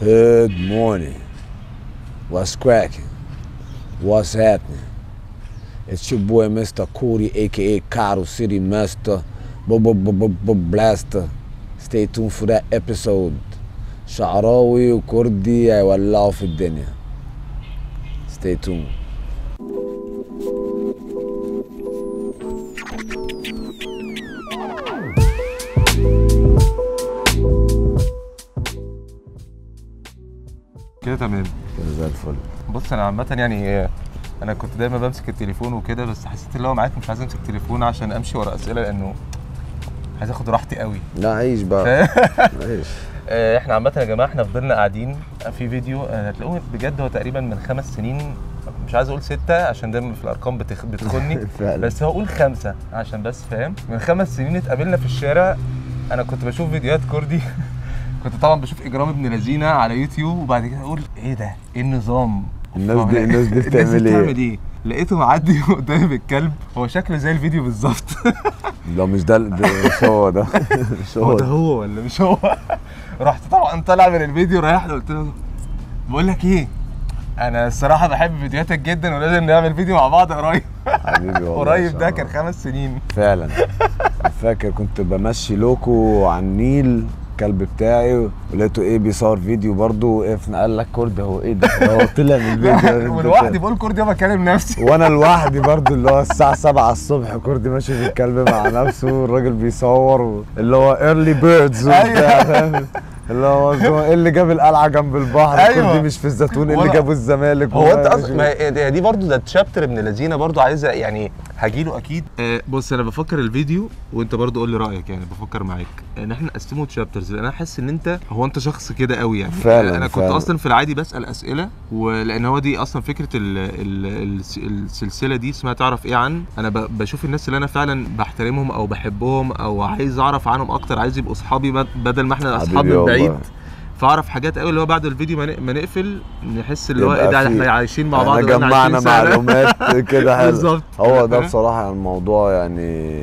Good morning. What's cracking? What's happening? It's your boy Mr. Cody, aka Cattle City Master, Blaster. Stay tuned for that episode. شعراوي وكردي هيولعوا في الدنيا. Stay tuned. كده تمام كده زي الفل. بص انا عامه يعني انا كنت دايما بمسك التليفون وكده بس حسيت اللي هو معاك مش عايز امسك التليفون عشان امشي ورا اسئله لانه عايز اخد راحتي قوي لا عيش بقى عيش. آه، احنا عامه يا جماعه احنا فضلنا قاعدين في فيديو آه، هتلاقوه بجد هو تقريبا من خمس سنين مش عايز اقول ستة عشان دايما في الارقام بتخ... بتخني فعلا. بس هو قول خمسة عشان بس فاهم من خمس سنين اتقابلنا في الشارع انا كنت بشوف فيديوهات كردي كنت طبعا بشوف اجرام ابن لذينه على يوتيوب وبعد كده اقول ايه ده ايه النظام الناس دي- الناس دي بتعمل الناس دي إيه؟ بتعمل ايه لقيته معدي قدامي بالكلب هو شكله زي الفيديو بالظبط لا مش ده ده مش هو ده مش هو هو ده ده هو ولا مش هو رحت طبعا طالع من الفيديو رايح له قلت له بقول لك ايه انا الصراحه بحب فيديوهاتك جدا ولازم نعمل فيديو مع بعض قريب حبيبي والله قريب ده شعراوي. كان خمس سنين فعلا فاكر كنت بمشي لوكو على النيل الكلب بتاعي ولقيته ايه بيصور فيديو برضه وقفنا قال لك كرد هو ايه ده هو طلع من الفيديو ولوحدي بقول كردي بكلم نفسي وانا لوحدي برضه اللي هو الساعه 7 الصبح كردي ماشي في الكلب مع نفسه والراجل بيصور و... اللي هو ايرلي بيردز وبتاع فاهم؟ اللي هو هو ايه اللي جاب القلعه جنب البحر أيوة. كردي مش في الزيتون ايه اللي وأنا- جابوا الزمالك هو انت وما- اصلا ما هي- دي دي برضه ده تشابتر ابن لذينه برضه عايزه يعني هجيله اكيد آه بص انا بفكر الفيديو وانت برضه قول لي رايك يعني بفكر معاك ان احنا نقسمه تشابترز لان انا حاسس ان انت هو انت شخص كده قوي يعني فعلا، انا كنت فعلا. اصلا في العادي بسال اسئله ولان هو دي اصلا فكره ال ال الس- السلسله دي اسمها تعرف ايه عن انا ب- بشوف الناس اللي انا فعلا بحترمهم او بحبهم او عايز اعرف عنهم اكتر عايز يبقوا اصحابي بد- بدل ما احنا اصحاب حبيبي من والله. بعيد فاعرف حاجات قوي اللي هو بعد الفيديو ما ن- ما نقفل نحس اللي هو يبقى ايه ده في- احنا عايشين مع بعض احنا بقالنا جمعنا 20 سنة. معلومات كده حلو بالظبط. هو ده فاهم؟ بصراحه الموضوع يعني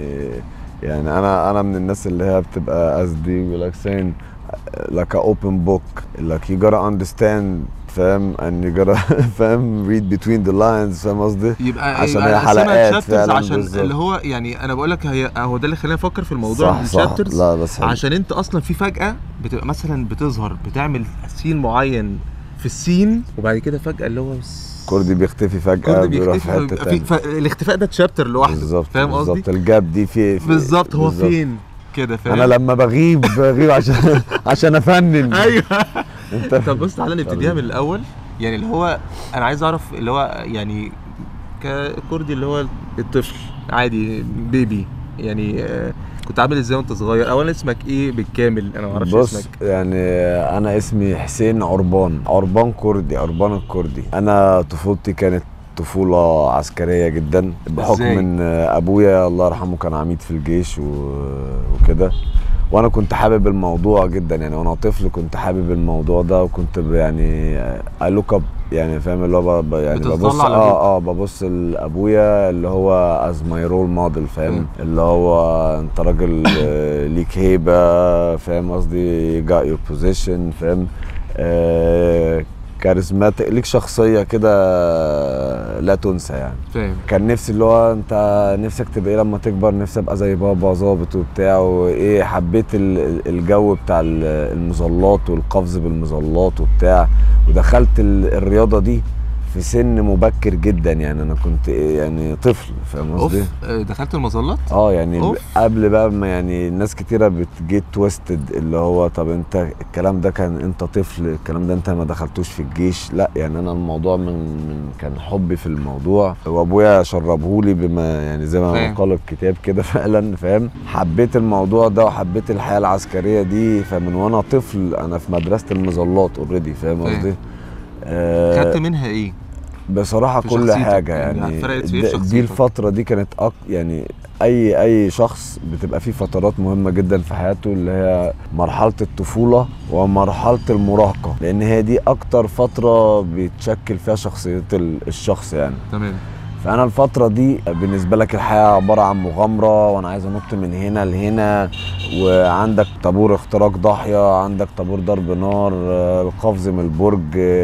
يعني انا انا من الناس اللي هي بتبقى as دي like saying like a open book like you gotta understand فاهم and you gotta فاهم read between the lines فاهم قصدي؟ يبقى عشان يبقى هي نقسمها حلقات chapters فعلا عشان بالظبط. اللي هو يعني انا بقول لك هي هو ده اللي خلاني افكر في الموضوع صح من صح chapters لا بس حلو. عشان انت اصلا في فجاه بتبقى مثلا بتظهر بتعمل سين معين في السين وبعد كده فجاه اللي هو كردي بيختفي فجأة كردي بيروح بيختفي في حتة فبيبقى في تانية ف- الاختفاء ده تشابتر لوحده بالظبط فاهم قصدي؟ بالظبط الجاب دي في في- بالظبط هو بالظبط. فين كده فاهم انا لما بغيب بغيب عشان عشان افنن ايوه انت طب بص تعالى نبتديها من الاول يعني اللي هو انا عايز اعرف اللي هو يعني ككردي اللي هو الطفل عادي بيبي يعني آه، كنت عامل ازاي وانت صغير اولا اسمك ايه بالكامل انا ما اعرفش بص اسمك يعني انا اسمي حسين عربان عربان كردي عربان الكردي انا طفولتي كانت طفولة عسكرية جدا بحكم إزاي؟ ان ابويا الله يرحمه كان عميد في الجيش و- وكده وانا كنت حابب الموضوع جدا يعني وانا طفل كنت حابب الموضوع ده وكنت ب- يعني اي لوك اب يعني فاهم اللي هو ب- ب- يعني بتتطلع ببص على أبوك. اه اه ببص لابويا اللي هو از ماي رول موديل فاهم مم. اللي هو انت راجل آه، ليك هيبه فاهم قصدي got your position فاهم آه كاريزماتيك ليك شخصيه كده لا تنسى يعني فاهم كان نفسي اللي هو انت نفسك تبقى ايه لما تكبر نفسي ابقى زي بابا ظابط وبتاع وايه حبيت ال- الجو بتاع ال- المظلات والقفز بالمظلات وبتاع ودخلت ال- الرياضه دي في سن مبكر جدا يعني انا كنت إيه يعني طفل فاهم اوف قصدي؟ آه، دخلت المظلات اه يعني أوف. قبل بقى ما يعني ناس كتيره بتجيت تويستد اللي هو طب انت الكلام ده كان انت طفل الكلام ده انت ما دخلتوش في الجيش لا يعني انا الموضوع من, من كان حبي في الموضوع وابويا شربهولي بما يعني زي ما فاهم. قال الكتاب كده فعلا فاهم حبيت الموضوع ده وحبيت الحياه العسكريه دي فمن وانا طفل انا في مدرسه المظلات اوريدي فاهم فاهم. قصدي؟ آه، خدت منها ايه؟ بصراحه في كل شخصيتك؟ حاجه يعني يعني فرقت في إيه في د- دي شخصيتك؟ الفتره دي كانت أك يعني اي اي شخص بتبقى فيه فترات مهمه جدا في حياته اللي هي مرحله الطفوله ومرحله المراهقه لان هي دي اكتر فتره بيتشكل فيها شخصيه ال- الشخص يعني تمام فانا الفتره دي بالنسبه لك الحياه عباره عن مغامره وانا عايز انط من هنا لهنا وعندك طابور اختراق ضاحيه عندك طابور ضرب نار آه، القفز من البرج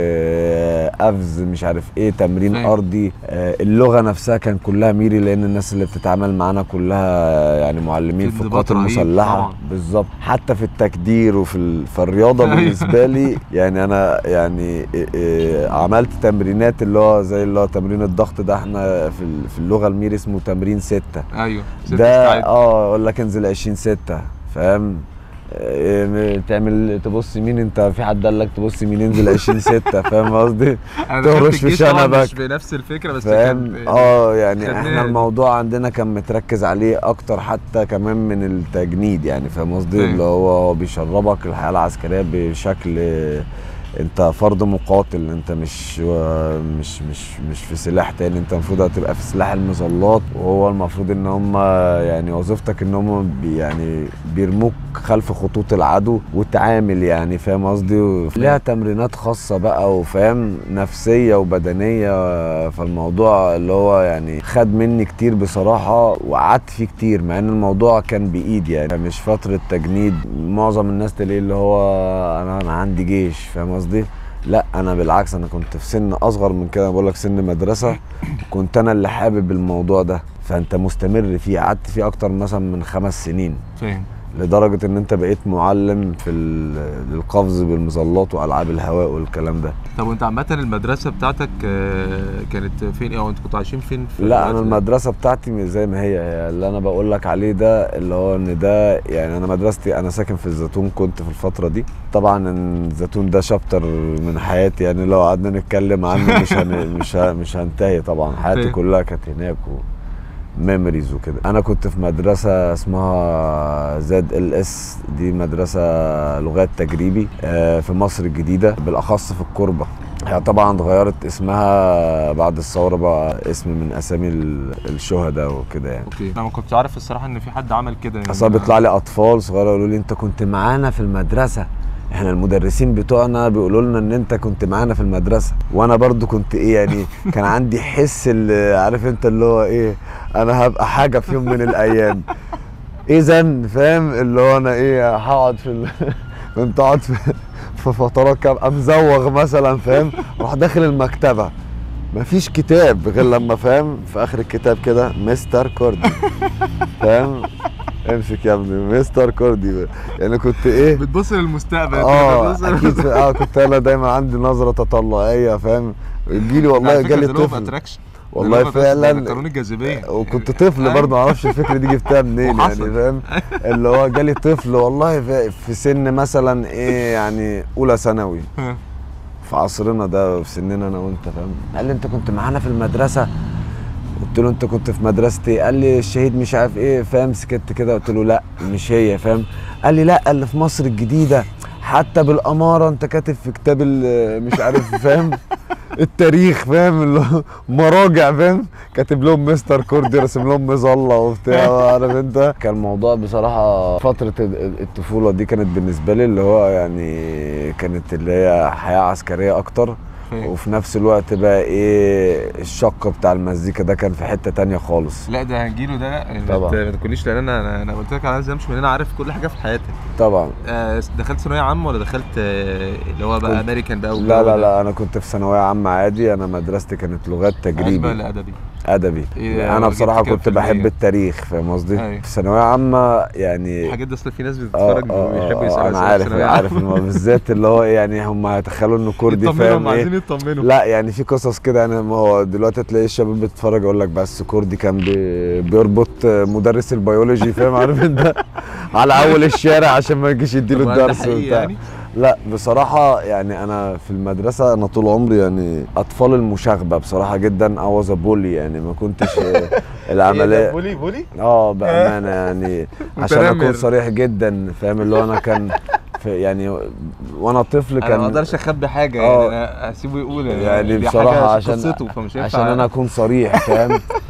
آه، قفز مش عارف ايه تمرين فاهم. ارضي آه، اللغه نفسها كان كلها ميري لان الناس اللي بتتعامل معانا كلها يعني معلمين في في انضباط القوات رهيب المسلحه طبعاً. بالظبط حتى في التكدير وفي ال- في الرياضه أيوة. بالنسبه لي يعني انا يعني إيه إيه عملت تمرينات اللي هو زي اللي هو تمرين الضغط ده احنا في ال- في اللغه الميري اسمه تمرين ستة ايوه ست ده استعد. اه اقول لك انزل 20 ستة فاهم إيه، تعمل تبص يمين انت في حد قال لك تبص يمين انزل 20 ستة فاهم قصدي انا تهرش دخلت في الجيش طبعاً شنبك. مش بنفس الفكره بس فاهم كان اه يعني خدناها احنا دي. الموضوع عندنا كان متركز عليه اكتر حتى كمان من التجنيد يعني فاهم قصدي فاهم. اللي هو هو بيشربك الحياه العسكريه بشكل انت فرد مقاتل انت مش مش مش مش في سلاح تاني انت المفروض هتبقى في سلاح المظلات وهو المفروض ان هم يعني وظيفتك ان هم بي يعني بيرموك خلف خطوط العدو وتعامل يعني فاهم قصدي ليها تمرينات خاصه بقى وفاهم نفسيه وبدنيه فالموضوع اللي هو يعني خد مني كتير بصراحه وقعدت فيه كتير مع ان الموضوع كان بايدي يعني مش فتره تجنيد معظم الناس تلاقيه اللي هو انا انا عندي جيش فاهم قصدي لا انا بالعكس انا كنت في سن اصغر من كده بقول لك سن مدرسه كنت انا اللي حابب الموضوع ده فانت مستمر فيه قعدت فيه اكتر مثلا من خمس سنين فاهم لدرجه ان انت بقيت معلم في ال- القفز بالمظلات والعاب الهواء والكلام ده طب وانت عامه المدرسه بتاعتك آه، كانت فين او انتوا كنتوا عايشين فين في لا انا الوقت ده؟ المدرسه بتاعتي زي ما هي هي اللي انا بقول لك عليه ده اللي هو ان ده يعني انا مدرستي انا ساكن في الزيتون كنت في الفتره دي طبعا إن الزيتون ده شابتر من حياتي يعني لو قعدنا نتكلم عنه مش هن مش ه- مش هنتهي طبعا حياتي فاهم. كلها كانت هناك و ميموريز وكده انا كنت في مدرسه اسمها زد ال اس دي مدرسه لغات تجريبي آه، في مصر الجديده بالاخص في الكوربه هي طبعا اتغيرت اسمها بعد الثوره بقى اسم من اسامي ال- الشهداء وكده يعني اوكي انا ما كنتش عارف الصراحه ان في حد عمل كده يعني اصلا بيطلع لي اطفال صغيره يقولوا لي انت كنت معانا في المدرسه احنا المدرسين بتوعنا بيقولوا لنا ان انت كنت معانا في المدرسه وانا برضو كنت ايه يعني كان عندي حس اللي عارف انت اللي هو ايه انا هبقى حاجه في يوم من الايام اذا فاهم اللي هو انا ايه هقعد في ال... كنت اقعد في في فترات كده ابقى مزوغ مثلا فاهم اروح داخل المكتبه مفيش كتاب غير لما فاهم في اخر الكتاب كده مستر كوردي فاهم امسك يا ابني مستر كوردي يعني كنت ايه بتبص للمستقبل اه بتبص اكيد في- اه كنت انا دايما عندي نظره تطلعيه فاهم يجيلي والله جالي طفل اتراكشن والله فعلا قانون الجاذبيه وكنت طفل أيوة. برضه معرفش الفكره دي جبتها منين يعني وحصل. فاهم اللي هو جالي طفل والله في- في سن مثلا ايه يعني اولى ثانوي في عصرنا ده في سننا انا وانت فاهم قال لي انت كنت معانا في المدرسه قلت له انت كنت في مدرسه ايه قال لي الشهيد مش عارف ايه فاهم سكت كده قلت له لا مش هي فاهم قال لي لا اللي في مصر الجديده حتى بالاماره انت كاتب في كتاب ال- مش عارف فاهم التاريخ فاهم اللي هو مراجع فاهم كاتب لهم مستر كوردي راسم لهم مظله وبتاع عارف انت كان الموضوع بصراحه فتره ال- الطفوله دي كانت بالنسبه لي اللي هو يعني كانت اللي هي حياه عسكريه اكتر وفي نفس الوقت بقى ايه الشق بتاع المزيكا ده كان في حته تانية خالص لا ده هنجيله ده لا ما طبعا. ت- ما تقوليش لان انا انا- انا قلت لك انا عايز امشي من هنا عارف كل حاجه في حياتك طبعا آه، دخلت ثانويه عامه ولا دخلت آه، اللي هو بقى كنت- امريكان بقى لا والجو لا ده؟ لا انا كنت في ثانويه عامه عادي انا مدرستي كانت لغات علمي تجريبي ولا ادبي ادبي إيه، انا جبت بصراحه كام كنت في المية؟ بحب التاريخ فاهم قصدي أيوة. في ثانويه عامه يعني الحاجات دي اصل في ناس اه بتتفرج اه وبيحبوا آه، يسالوا انا أسئلة عارف ثانوية عارف عامة. إنه بالذات اللي هو إيه يعني هم هيتخيلوا انه كردي يطمنوا فاهم هم ايه عايزين يطمنوا لا يعني في قصص كده يعني ما هو دلوقتي تلاقي الشباب بتتفرج يقول لك بس كردي كان بي بيربط مدرس البيولوجي فاهم عارف انت على اول الشارع عشان ما يجيش يديله طب هل ده الدرس حقيقي وبتاع يعني؟ لا بصراحة يعني أنا في المدرسة أنا طول عمري يعني أطفال المشاغبة بصراحة جدا أوز بولي يعني ما كنتش العملية بولي بولي اه بأمانة يعني عشان أكون متنمر. صريح جدا فاهم اللي هو أنا كان في يعني وأنا طفل انا كان ما اقدرش اخبي حاجه آه. يعني انا هسيبه يقول يعني دي بصراحة حاجة عشان قصته فمش هينفع عشان أنا أكون صريح فاهم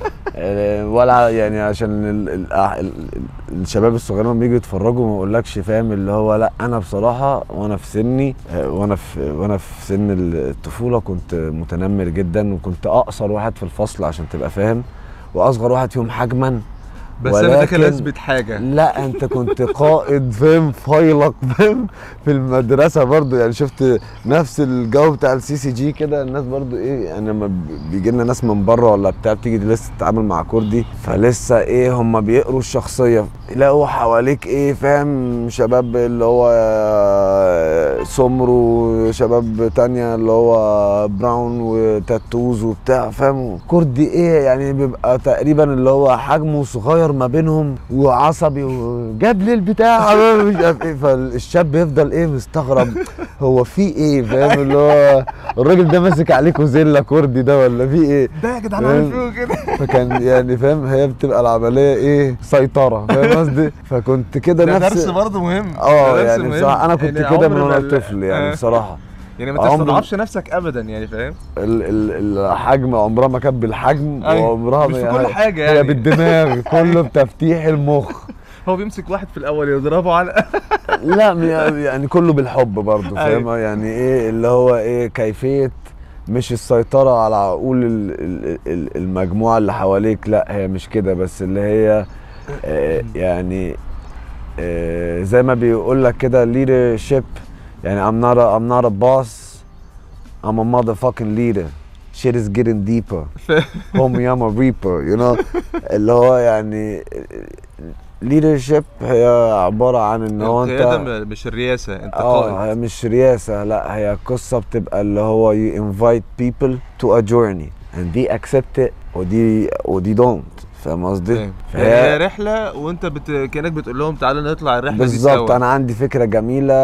آه، ولا يعني عشان ال ال ال الشباب الصغيرين لما بييجوا يتفرجوا ما اقولكش فاهم اللي هو لا انا بصراحه وانا في سني آه، وانا في وانا في سن الطفوله كنت متنمر جدا وكنت اقصر واحد في الفصل عشان تبقى فاهم واصغر واحد فيهم حجما بس انا ده كان ولكن- اثبت حاجه لا انت كنت قائد فاهم فايلق فاهم في المدرسه برضو يعني شفت نفس الجو بتاع السي سي جي كده الناس برضو ايه يعني لما بيجي لنا ناس من بره ولا بتاع بتيجي لسه تتعامل مع كردي فلسه ايه هم بيقروا الشخصيه يلاقوا حواليك ايه فاهم شباب اللي هو سمر وشباب تانية اللي هو براون وتاتوز وبتاع فاهم كردي ايه يعني بيبقى تقريبا اللي هو حجمه صغير ما بينهم وعصبي وجاب لي البتاع مش عارف ايه فالشاب بيفضل ايه مستغرب هو في ايه فاهم اللي هو الراجل ده ماسك عليكوا زله كردي ده ولا في ايه ده يا جدعان فاهم؟ عامل فيه كده فكان يعني فاهم هي بتبقى العمليه ايه سيطره فاهم قصدي فكنت كده ده نفس درس برضه مهم اه ده درس يعني مهم. بصراحه انا كنت يعني كده من عمر ما وانا ال- طفل يعني آه. بصراحه يعني ما عمر- تستضعفش نفسك ابدا يعني فاهم ال ال الحجم عمرها ما كانت بالحجم أيوة. وعمرها مش ما في كل حاجة هي يعني. بالدماغ كله بتفتيح المخ هو بيمسك واحد في الاول يضربه على لا م- يعني كله بالحب برضه فاهم أيوة. يعني ايه اللي هو ايه كيفيه مش السيطرة على عقول ال- ال- ال- المجموعة اللي حواليك لا هي مش كده بس اللي هي آه، يعني آه، زي ما بيقول لك كده leadership يعني I'm not a, I'm not a boss I'm a motherfucking leader shit is getting deeper homie I'm a reaper you know اللي هو يعني leadership هي عبارة عن ان هو القياده انت م- مش الرياسه انت اه قائد هي مش رياسة لا هي قصة بتبقى اللي هو you invite people to a journey and they accept it ودي ودي don't فاهم قصدي؟ فاهم. فهي- هي رحله وانت بت... كانك بتقول لهم تعالوا نطلع الرحله دي بالظبط سوا انا عندي فكرة جميلة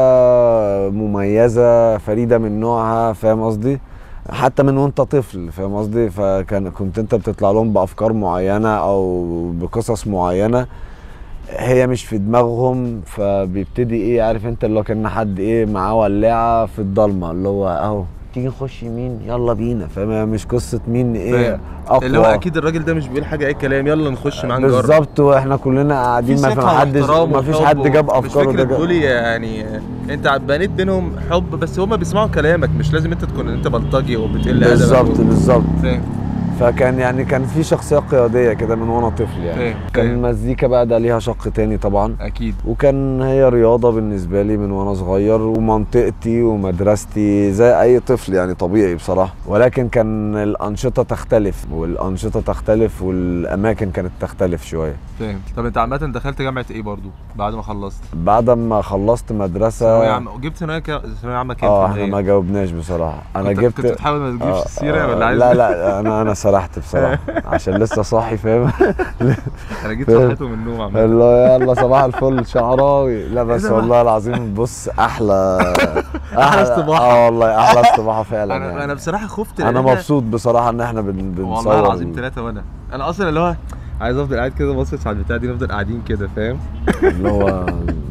مميزة فريدة من نوعها فاهم قصدي؟ حتى من وانت طفل فاهم قصدي؟ فكان كنت انت بتطلع لهم بافكار معينة او بقصص معينة هي مش في دماغهم فبيبتدي ايه عارف انت اللي هو كان حد ايه معاه ولاعه في الضلمه اللي هو اهو تيجي نخش يمين يلا بينا فاهم هي مش قصه مين ايه فاهم. اقوى اللي هو اكيد الراجل ده مش بيقول حاجه اي كلام يلا نخش معاه نجرب بالظبط واحنا كلنا في قاعدين ما في ثقة حدش واحترام ما فيش وحب حد و- جاب مش افكاره فكره ده بولي يعني انت بنيت بينهم حب بس هما بيسمعوا كلامك مش لازم انت تكون انت بلطجي وبتقل ادبك بالظبط و- بالظبط فاهم فكان يعني كان في شخصيه قياديه كده من وانا طفل يعني فاهم، كان فاهم. المزيكا بقى ده ليها شق تاني طبعا اكيد وكان هي رياضة بالنسبة لي من وانا صغير ومنطقتي ومدرستي زي اي طفل يعني طبيعي بصراحة ولكن كان الانشطة تختلف والانشطة تختلف والاماكن كانت تختلف شوية فاهم طب انت عامه دخلت جامعه ايه برضو بعد ما خلصت بعد ما خلصت ثانويه مدرسة عامه جبت ثانويه كا- ثانويه عامه كام اه في احنا المية؟ ما جاوبناش بصراحة انا كنت- جبت كنت بتحاول ما تجيبش آه، السيره آه، ولا عايز لا لا انا انا سرحت بصراحة عشان لسه صاحي فاهم انا جيت فاهم. صحيته من النوم عامه اللي هو يلا صباح الفل شعراوي لا بس إيه ده بقى؟ والله العظيم بص احلى أحلى استباحة. اه والله احلى استباحه فعلا انا يعني. انا بصراحه خفت انا لأن إحنا- مبسوط بصراحه ان احنا بن بنصور والله العظيم ثلاثه وانا انا اصلا اللي هو عايز افضل قاعد كده باصص على البتاع دي نفضل قاعدين كده فاهم اللي هو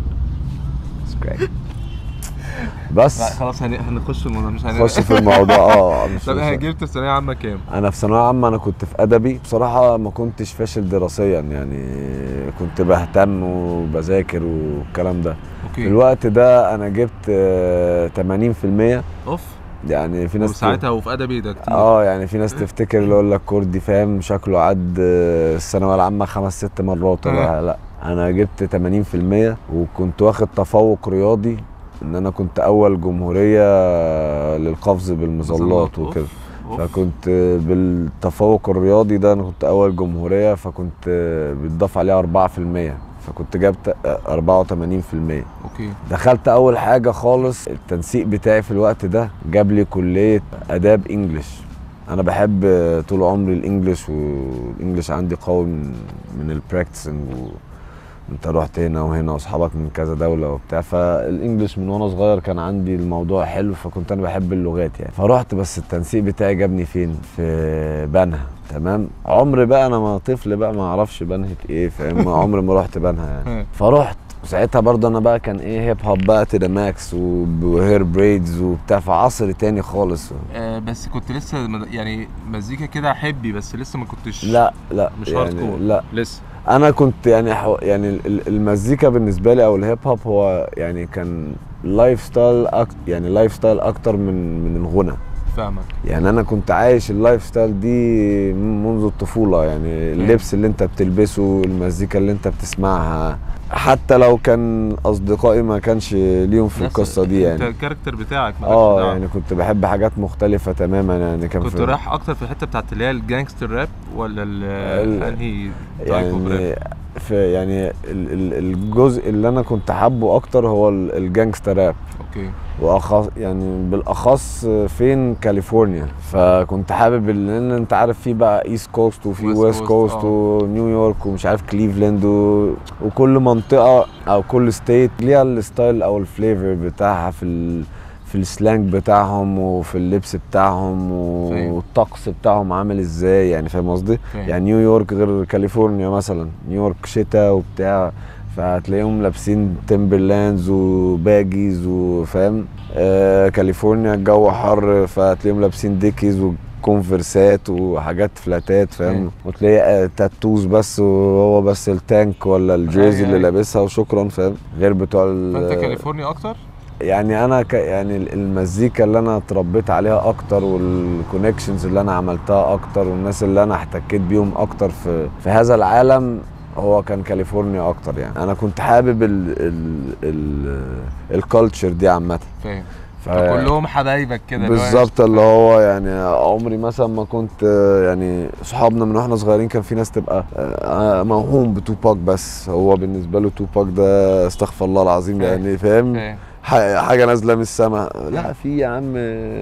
It's great. بس لا خلاص هن- هنخش في الموضوع مش هن... خش في الموضوع اه مش طب مش- ايه جبت في ثانويه عامه كام؟ انا في ثانويه عامه انا كنت في ادبي بصراحه ما كنتش فاشل دراسيا يعني كنت بهتم وبذاكر والكلام ده في اوكي الوقت ده انا جبت آه، 80% اوف يعني في ناس وساعتها وفي ادبي ده كتير اه يعني في ناس تفتكر اللي يقول لك كردي فاهم شكله عد آه، الثانويه العامه خمس ست مرات ولا لا انا جبت 80% وكنت واخد تفوق رياضي ان انا كنت اول جمهوريه للقفز بالمظلات أوف، وكده أوف. فكنت بالتفوق الرياضي ده انا كنت اول جمهوريه فكنت بيتضاف عليها 4% فكنت جبت 84% اوكي دخلت اول حاجه خالص التنسيق بتاعي في الوقت ده جاب لي كليه اداب انجلش انا بحب طول عمري الانجليش والانجليش عندي قوي من من البراكتسنج انت رحت هنا وهنا واصحابك من كذا دوله وبتاع فالانجليش من وانا صغير كان عندي الموضوع حلو فكنت انا بحب اللغات يعني فرحت بس التنسيق بتاعي جابني فين في بنها تمام عمري بقى انا ما طفل بقى ما اعرفش بنهة ايه فاهم عمري ما رحت بنها يعني ها. فرحت وساعتها برضه انا بقى كان ايه هيب هوب بقى تيدا ماكس وهير بريدز وبتاع في عصر تاني خالص آه بس كنت لسه مد- يعني مزيكا كده حبي بس لسه ما كنتش لا لا مش يعني هارد كور لا لسه انا كنت يعني حو يعني ال- ال- المزيكا بالنسبه لي او الهيب هوب هو يعني كان لايف ستايل أكتر يعني لايف ستايل اكتر من من الغنى فاهمك يعني انا كنت عايش اللايف ستايل دي منذ الطفوله يعني اللبس اللي انت بتلبسه المزيكا اللي انت بتسمعها حتى لو كان اصدقائي ما كانش ليهم في نفس- القصه دي انت يعني الكاركتر بتاعك مالكش اه دعوة. يعني كنت بحب حاجات مختلفه تماما يعني كان كنت في رايح اكتر في الحته بتاعت اللي هي الجانجستر راب ولا ال- ال- انهي تايب اوف راب يعني في يعني ال- ال- الجزء اللي انا كنت حابه اكتر هو ال- الجانجستر راب اوكي واخص يعني بالاخص فين كاليفورنيا فكنت حابب ال- لان انت عارف في بقى ايست كوست وفي West ويست Coast، كوست آه. ونيويورك ومش عارف كليفلاند و... وكل منطقه او كل ستيت ليها الستايل او الفليفر بتاعها في ال... في السلانج بتاعهم وفي اللبس بتاعهم و- فاهم. والطقس بتاعهم عامل ازاي يعني فاهم قصدي؟ فاهم. يعني نيويورك غير كاليفورنيا مثلا نيويورك شتاء وبتاع فهتلاقيهم لابسين تمبرلاندز وباجيز وفاهم آه كاليفورنيا الجو حر فهتلاقيهم لابسين ديكيز وكونفرسات وحاجات فلاتات فاهم أيوة. وتلاقي آه تاتوز بس وهو بس التانك ولا الجيرزي أيوة، اللي أيوة. لابسها وشكرا فاهم غير بتوع ال- فانت كاليفورنيا اكتر يعني انا ك يعني المزيكا اللي انا اتربيت عليها اكتر والكونكشنز اللي انا عملتها اكتر والناس اللي انا احتكيت بيهم اكتر في في هذا العالم هو كان كاليفورنيا اكتر يعني انا كنت حابب ال ال ال الكالتشر دي عامه فاهم ف- فكلهم حبايبك كده اللي هو بالظبط اللي هو يعني عمري مثلا ما كنت آه، يعني صحابنا من واحنا صغيرين كان في ناس تبقى آه، موهوم بتوباك بس هو بالنسبه له توباك ده استغفر الله العظيم فاهم. يعني فاهم فاهم. ح- حاجه نازله من السماء لا في يا عم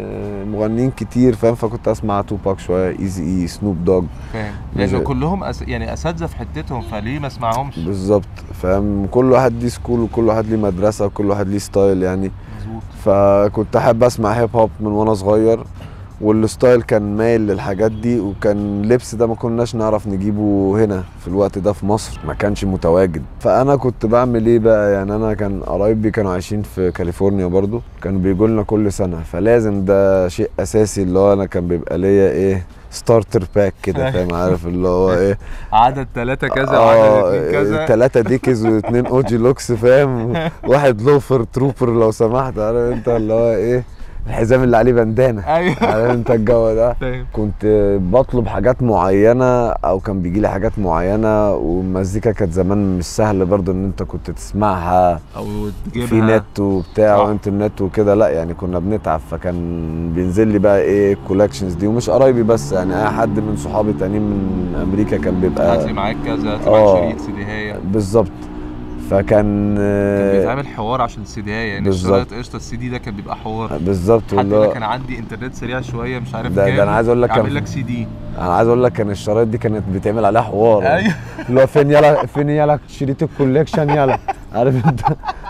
مغنيين كتير فاهم فكنت اسمع توباك شويه ايزي اي سنوب دوج فاهم مش- لان كلهم أس... يعني اساتذه في حتتهم فليه ما اسمعهمش بالظبط فاهم كل واحد ليه سكول وكل واحد ليه مدرسه وكل واحد ليه ستايل يعني مظبوط فكنت احب اسمع هيب هوب من وانا صغير والستايل كان مايل للحاجات دي وكان اللبس ده ما كناش نعرف نجيبه هنا في الوقت ده في مصر ما كانش متواجد فانا كنت بعمل ايه بقى يعني انا كان قرايبي كانوا عايشين في كاليفورنيا برضو كانوا بيجوا لنا كل سنه فلازم ده شيء اساسي اللي هو انا كان بيبقى ليا ايه ستارتر باك كده فاهم عارف اللي هو ايه عدد ثلاثة كذا وعدد اتنين كذا ثلاثة ديكيز واثنين اوجي لوكس فاهم واحد لوفر تروبر لو سمحت عارف انت اللي هو ايه الحزام اللي عليه بندانه ايوه عارف انت الجو ده فاهم كنت بطلب حاجات معينه او كان بيجي لي حاجات معينه والمزيكا كانت زمان مش سهل برضو ان انت كنت تسمعها او تجيبها في نت وبتاع صح. وانترنت وكده لا يعني كنا بنتعب فكان بينزل لي بقى ايه الكولكشنز دي ومش قرايبي بس يعني اي حد من صحابي تانيين من امريكا كان هات بيبقى لي معاك كذا هات لي آه. معاك شريط سيديهايه بالظبط فكان كان آه، بيتعمل حوار عشان السيديهايه يعني بالظبط. الشرايط قشطه السي دي ده كان بيبقى حوار بالظبط حد واللي يقول هو لك انا عندي انترنت سريع شويه مش عارف ده- ده كام أنا عايز أقول لك كان- اعمل لك سي دي انا عايز اقول لك كان الشرايط دي كانت بيتعمل عليها حوار ايوه اللي هو فين يلا فين يلا شريط الكوليكشن يلا عارف انت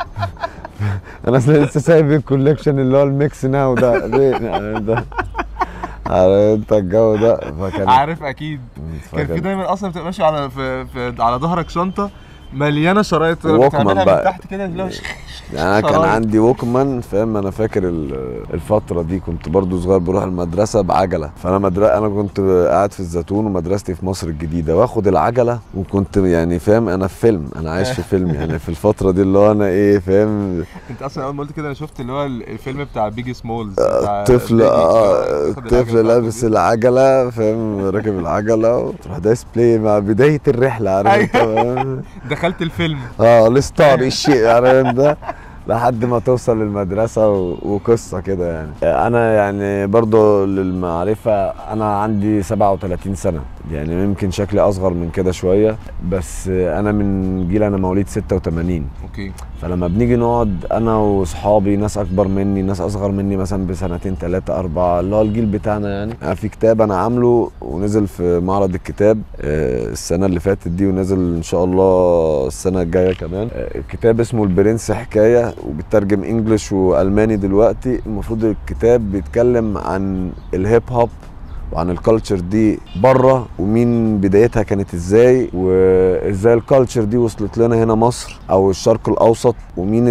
انا أصلاً لسه سايب الكوليكشن اللي هو الميكس ناو ده فين عارف انت عارف انت الجو ده فكان عارف اكيد كان في فكان دايما اصلا بتبقى ماشي على في, في على ظهرك شنطه مليانه شرايط ووكمان بتعملها بقى. من تحت كده اللي هو يعني انا كان شرايط. عندي ووكمان فاهم انا فاكر ال- الفتره دي كنت برضو صغير بروح المدرسه بعجله فانا مدرسه انا كنت قاعد في الزيتون ومدرستي في مصر الجديده واخد العجله وكنت يعني فاهم انا في فيلم انا عايش في فيلم يعني في الفتره دي اللي هو انا ايه فاهم انت اصلا اول ما قلت كده انا شفت اللي هو الفيلم بتاع بيجي سمولز بتاع طفل بيجي اه كده، خد طفل العجلة لابس بتاعته العجله فاهم راكب العجله وتروح دايس بلاي مع بدايه الرحله عارف انت فاهم؟ دي. دخلت الفيلم اه الستار الشيء عارف انت لحد ما توصل للمدرسة و- وقصة كده يعني أنا يعني برضو للمعرفة أنا عندي 37 سنة يعني يمكن شكلي أصغر من كده شوية بس أنا من جيل أنا مواليد 86 اوكي فلما بنيجي نقعد انا واصحابي ناس اكبر مني ناس اصغر مني مثلا بسنتين ثلاثة أربعة اللي هو الجيل بتاعنا يعني أنا في كتاب انا عامله ونزل في معرض الكتاب آه، السنة اللي فاتت دي ونزل ان شاء الله السنة الجاية كمان آه، الكتاب اسمه البرنس حكاية وبيترجم انجلش والماني دلوقتي المفروض الكتاب بيتكلم عن الهيب هوب وعن الكالتشر دي بره ومين بدايتها كانت ازاي وازاي الكالتشر دي وصلت لنا هنا مصر او الشرق الاوسط ومين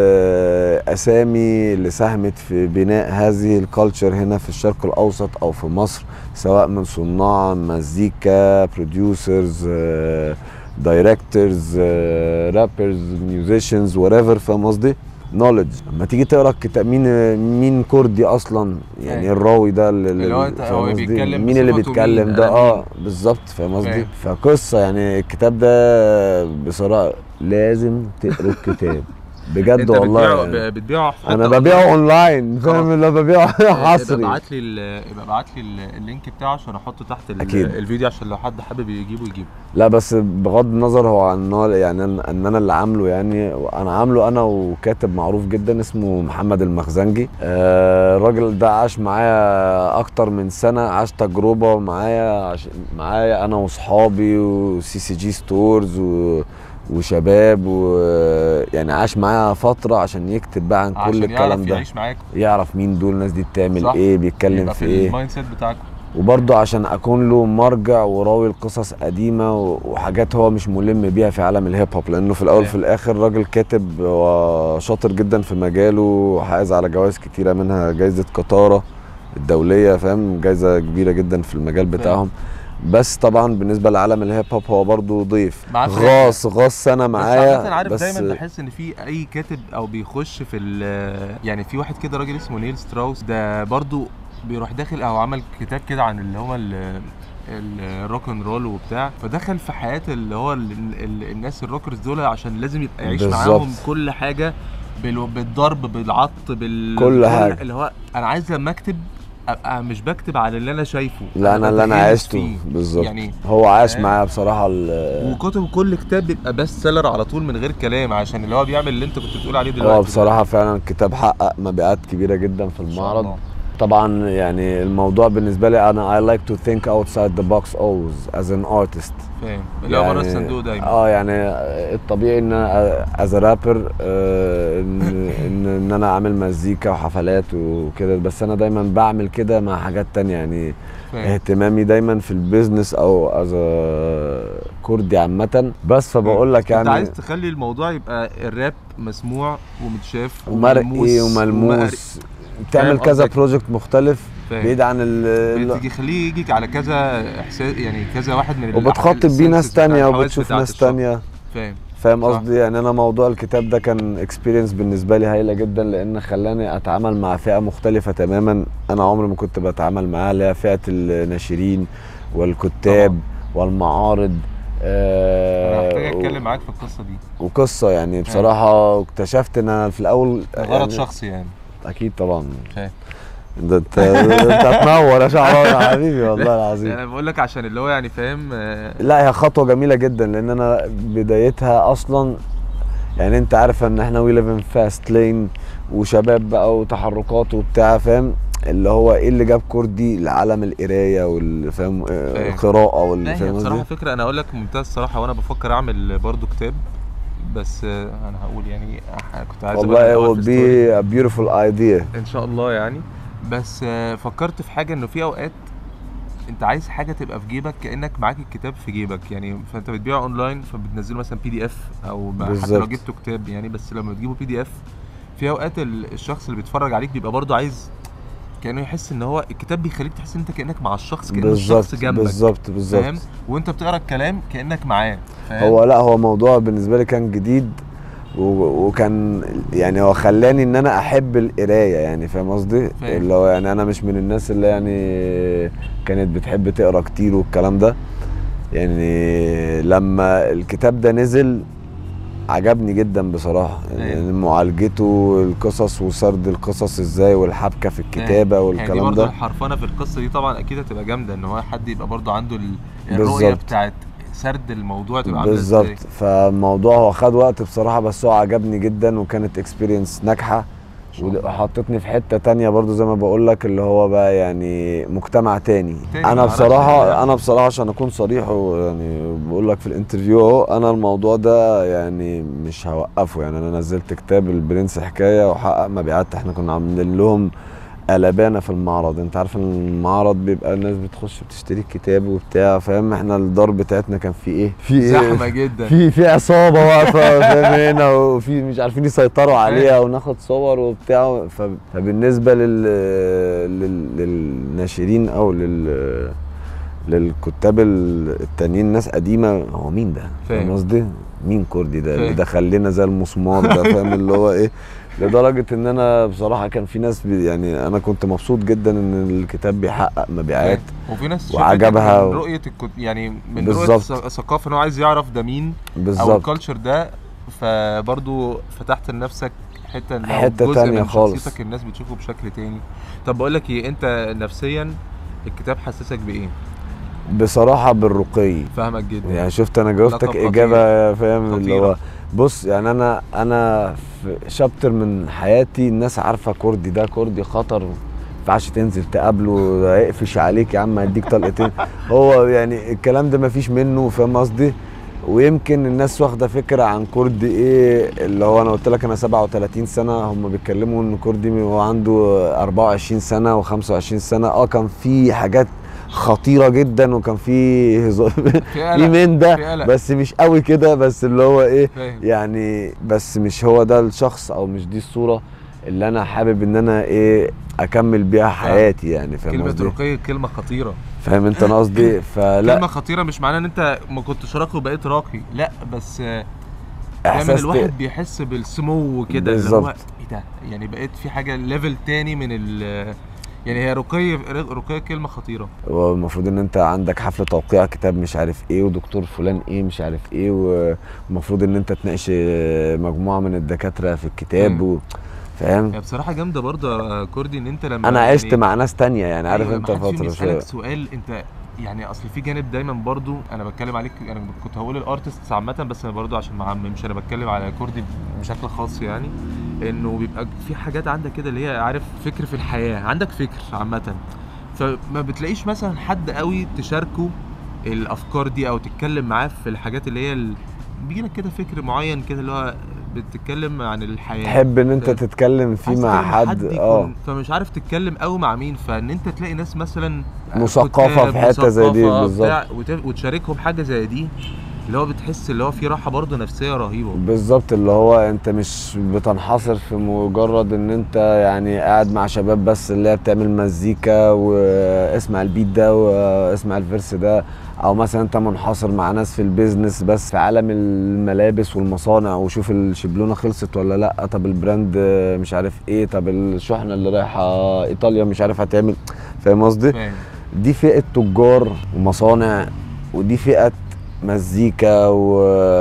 الاسامي اللي ساهمت في بناء هذه الكالتشر هنا في الشرق الاوسط او في مصر سواء من صناع مزيكا بروديوسرز دايركتورز رابرز ميوزيشنز وريفر فاهم قصدي؟ نولج لما تيجي تقرا الكتاب مين مين كردي اصلا يعني فاهم. الراوي ده اللي اللي هو أنت- فاهم هو قصدي؟ بيتكلم مين اللي بصفته بيتكلم مين؟ ده أنا اه مين؟ بالظبط فاهم قصدي فاهم. فقصه يعني الكتاب ده بصراحه لازم تقروا الكتاب بجد انت والله بتبيعه يعني. ب- بتبيعه في حتة انا أونلاين؟ ببيعه اونلاين فاهم خلاص. اللي ببيعه يبقى حصري ابعت لي ال- يبقى ابعت لي ال- اللينك بتاعه عشان احطه تحت ال- أكيد. الفيديو عشان لو حد حابب يجيبه يجيبه لا بس بغض النظر هو عن ان هو يعني ان إن انا اللي عامله يعني انا عامله انا وكاتب معروف جدا اسمه محمد المخزنجي آه، الراجل ده عاش معايا اكتر من سنه عاش تجربه معايا عش... معايا انا واصحابي وسي سي جي ستورز و... وشباب ويعني عاش معايا فتره عشان يكتب بقى عن كل عشان الكلام يعرف ده يعيش معاك يعرف مين دول الناس دي بتعمل صح. ايه بيتكلم يبقى في في ايه المايند سيت بتاعك وبرضه عشان اكون له مرجع وراوي القصص قديمه و- وحاجات هو مش ملم بيها في عالم الهيب هوب لانه في الاول فاهم. في الاخر راجل كاتب وشاطر جدا في مجاله وحائز على جوائز كتيره منها جائزه قطاره الدوليه فاهم جائزه كبيره جدا في المجال بتاعهم بس طبعا بالنسبه لعالم الهيب هوب هو برضه ضيف معاه في غاص غاص سنه بس عامة معايا عارف بس دايما بحس ان في اي كاتب او بيخش في ال يعني في واحد كده راجل اسمه نيل ستراوس ده برضو بيروح داخل او عمل كتاب كده عن اللي هو ال- ال- الروك اند رول وبتاع فدخل في حياه اللي هو ال ال الناس الروكرز دول عشان لازم يبقى يعيش بالظبط. معاهم كل حاجه بال- بالضرب بالعط بال كل حاجة. اللي هو انا عايز لما اكتب ابقى مش بكتب على اللي انا شايفه لا انا اللي انا بتغمس عشته فيه. بالظبط يعني هو عاش فاهم؟ معايا بصراحه ال- وكتب كل كتاب بيبقى بيست سيلر على طول من غير كلام عشان اللي هو بيعمل اللي انت كنت بتقول عليه دلوقتي هو بصراحه فعلا الكتاب حقق مبيعات كبيره جدا في إن شاء المعرض الله. طبعا يعني الموضوع بالنسبه لي انا I like to think outside the box always as an artist فاهم اللي هو بره الصندوق دايما اه يعني الطبيعي ان انا از رابر ان ان ان انا اعمل مزيكا وحفلات وكده بس انا دايما بعمل كده مع حاجات تانية يعني فاهم اهتمامي دايما في البيزنس او از كردي عامه بس فبقول لك انت يعني عايز تخلي الموضوع يبقى الراب مسموع ومتشاف ومرئي وملموس تعمل فاهم كذا قصدك؟ بروجكت مختلف بعيد فاهم عن ال بتيجي خليه يجيك على كذا احساس يعني كذا واحد من ال- وبتخاطب بيه الsenses ناس بتاع تانية الحواس وبتشوف بتاعت ناس الشخص. تانية فاهم فاهم صح. قصدي يعني انا موضوع الكتاب ده كان اكسبيرينس بالنسبه لي هايله جدا لان خلاني اتعامل مع فئه مختلفه تماما انا عمري ما كنت بتعامل معاها اللي هي فئه الناشرين والكتاب والمعارض انا آه محتاج و- اتكلم معاك في القصه دي وقصه يعني بصراحه اكتشفت ان انا في الاول غرض يعني شخصي يعني اكيد طبعا فاهم ده انت انت هتنور يا شعراوي يا حبيبي والله العظيم يعني انا بقول لك عشان اللي هو يعني فاهم آه، لا هي خطوه جميله جدا لان انا بدايتها اصلا يعني انت عارف ان احنا وي ليف ان فاست لين وشباب بقى وتحركات وبتاع فاهم اللي هو ايه اللي جاب كردي لعالم القرايه والفاهم آه، القراءه لا واللي هي فاهم بصراحه قصدي فكره انا اقول لك ممتاز الصراحه وانا بفكر اعمل برضو كتاب بس آه، انا هقول يعني آه، كنت عايز أقولها والله it الأول would في story. be a beautiful idea ان شاء الله يعني بس آه، فكرت في حاجه انه في اوقات انت عايز حاجه تبقى في جيبك كانك معاك الكتاب في جيبك يعني فانت بتبيعه اونلاين فبتنزله مثلا بي دي اف او ما- حتى لو بالظبط. جبته كتاب يعني بس لما بتجيبه بي دي اف في اوقات ال- الشخص اللي بيتفرج عليك بيبقى برضه عايز كانه يحس ان هو الكتاب بيخليك تحس ان انت كانك مع الشخص كان بالظبط الشخص جنبك بالظبط فاهم بالظبط وانت بتقرا الكلام كانك معاه فاهم هو لا هو موضوع بالنسبه لي كان جديد و- وكان يعني هو خلاني ان انا احب القرايه يعني فاهم قصدي فاهم. اللي هو يعني انا مش من الناس اللي يعني كانت بتحب تقرا كتير والكلام ده يعني لما الكتاب ده نزل عجبني جدا بصراحه يعني فاهم. معالجته القصص وسرد القصص ازاي والحبكه في الكتابه يعني دي والكلام برضه ده الحرفنه في القصه دي طبعا اكيد هتبقى جامده ان هو حد يبقى برضه عنده ال- الرؤيه بالظبط. بتاعت سرد الموضوع تبقى عامله ازاي بالظبط فالموضوع هو خد وقت بصراحه بس هو عجبني جدا وكانت اكسبيرينس ناجحه شاء الله. وحطتني في حته تانية برضو زي ما بقول لك اللي هو بقى يعني مجتمع تاني تاني انا معرفش بصراحه يعني. انا بصراحه عشان اكون صريح يعني بقول لك في الانترفيو اهو انا الموضوع ده يعني مش هوقفه يعني انا نزلت كتاب البرنس حكايه وحقق مبيعات احنا كنا عاملين لهم قلبانه في المعرض انت عارف ان المعرض بيبقى الناس بتخش بتشتري الكتاب وبتاع فاهم احنا الدار بتاعتنا كان في ايه في ايه زحمه جدا في في عصابه واقفه فاهم هنا وفي مش عارفين يسيطروا عليها وناخد صور وبتاع ف- فبالنسبه لل... لل... للناشرين او لل للكتاب ال- التانيين ناس قديمه هو مين ده؟ فاهم. فاهم قصدي؟ مين كردي ده اللي فاهم. دخل لنا زي المسمار ده فاهم اللي هو ايه؟ لدرجه ان انا بصراحه كان في ناس بي يعني انا كنت مبسوط جدا ان الكتاب بيحقق مبيعات وفي ناس شافتك وعجبها من و- رؤيه الكت... يعني من بالظبط. رؤيه الث- الثقافه ان هو عايز يعرف ده مين او بالظبط الكالتشر ده فبرضو فتحت لنفسك حته إن أو حتة جزء تانية من خالص. شخصيتك الناس بتشوفه بشكل تاني طب بقول لك ايه انت نفسيا الكتاب حسسك بايه بصراحه بالرقي فاهمك جدا يعني شفت انا جاوبتك لقب اجابه فاهم اللي خطيرة. هو بص يعني انا انا في شابتر من حياتي الناس عارفه كردي ده كردي خطر ما ينفعش تنزل تقابله ده يقفش عليك يا عم هيديك طلقتين هو يعني الكلام ده مفيش منه فاهم قصدي ويمكن الناس واخده فكره عن كردي ايه اللي هو انا قلت لك انا 37 سنه هم بيتكلموا ان كردي هو عنده 24 سنه و25 سنه اه كان في حاجات خطيره جدا وكان في هزار في في قلق من ده في قلق. بس مش قوي كده بس اللي هو ايه فاهم يعني بس مش هو ده الشخص او مش دي الصوره اللي انا حابب ان انا ايه اكمل بيها حياتي يعني فاهم كلمه قصدي رقي كلمه خطيره فاهم انت أنا قصدي كلمه فلا خطيره مش معناه ان انت ما كنتش راقي وبقيت راقي لا بس آه، دايما احساس الواحد بيحس بالسمو كده اللي هو بالظبط. ايه ده يعني بقيت في حاجه ليفل تاني من ال يعني هي رقي رقي كلمه خطيره هو المفروض ان انت عندك حفل توقيع كتاب مش عارف ايه ودكتور فلان ايه مش عارف ايه والمفروض ان انت تناقش مجموعه من الدكاتره في الكتاب مم. و... فاهم هي بصراحه جامده برضه يا كوردي ان انت لما انا عشت يعني مع ناس تانية يعني عارف أيوة، انت ما حدش فيهم فتره يسألك شويه سؤال انت يعني اصل في جانب دايما برضو انا بتكلم عليك انا كنت هقول الارتست عامه بس انا برضو عشان ما اعممش انا بتكلم على كوردي بشكل خاص يعني انه بيبقى في حاجات عندك كده اللي هي عارف فكر في الحياه عندك فكر عامه فما بتلاقيش مثلا حد قوي تشاركه الافكار دي او تتكلم معاه في الحاجات اللي هي ال... بيجي لك كده فكر معين كده اللي هو بتتكلم عن الحياه تحب ان انت فاهم؟ تتكلم فيه عايز مع تتكلم حد يكون- اه فمش عارف تتكلم قوي مع مين فان انت تلاقي ناس مثلا مثقفة كتاب، في حتة زي دي مثقفة بالظبط. بتاع، وت- وتشاركهم حاجه زي دي اللي هو بتحس اللي هو في راحه برضه نفسيه رهيبه بالظبط اللي هو انت مش بتنحصر في مجرد ان انت يعني قاعد مع شباب بس اللي هي بتعمل مزيكا واسمع البيت ده واسمع الفيرس ده او مثلا انت منحصر مع ناس في البيزنس بس في عالم الملابس والمصانع وشوف الشبلونه خلصت ولا لا طب البراند مش عارف ايه طب الشحنه اللي رايحه ايطاليا مش عارف هتعمل فاهم قصدي؟ فاهم دي فئة تجار ومصانع ودي فئة مزيكا و...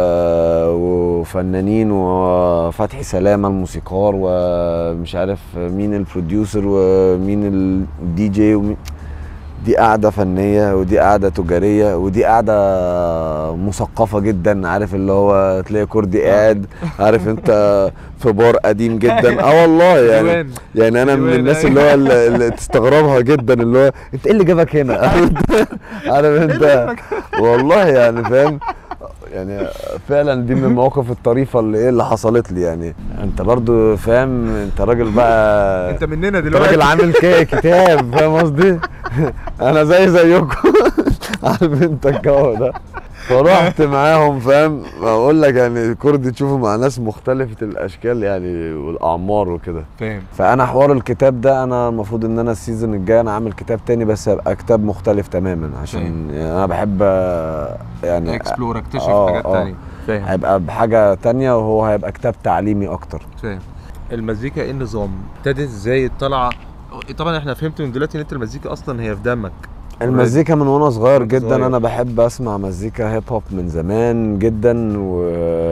وفنانين وفتحي سلامة الموسيقار ومش عارف مين البروديوسر ومين الدي جي ومين دي قاعدة فنية ودي قاعدة تجارية ودي قاعدة مثقفة جدا عارف اللي هو تلاقي كردي قاعد عارف انت في بار قديم جدا اه والله يعني ديوان. يعني انا من ديوان، الناس أيوة. اللي هو اللي اللي تستغربها جدا اللي هو انت ايه اللي جابك هنا عارف انت والله يعني فاهم يعني فعلا دي من المواقف الطريفه اللي ايه اللي حصلت لي يعني انت برضو فاهم انت راجل بقى انت مننا انت راجل دلوقتي عامل كده كتاب فاهم قصدي انا زي زيكم عارف انت الجو ده فرحت معاهم فاهم بقول لك يعني كردي تشوفه مع ناس مختلفه الاشكال يعني والاعمار وكده فاهم فانا حوار الكتاب ده انا المفروض ان انا السيزون الجاي انا عامل كتاب تاني بس هيبقى كتاب مختلف تماما عشان يعني انا بحب آه، يعني اكسبلور اكتشف آه، حاجات آه. تانية فاهم هيبقى بحاجه تانية وهو هيبقى كتاب تعليمي اكتر فاهم المزيكا ايه النظام ابتدت ازاي الطلعه طبعا احنا فهمت من دلوقتي ان انت المزيكا اصلا هي في دمك المزيكا من وانا صغير وأنت جدا صغير. انا بحب اسمع مزيكا هيب هوب من زمان جدا و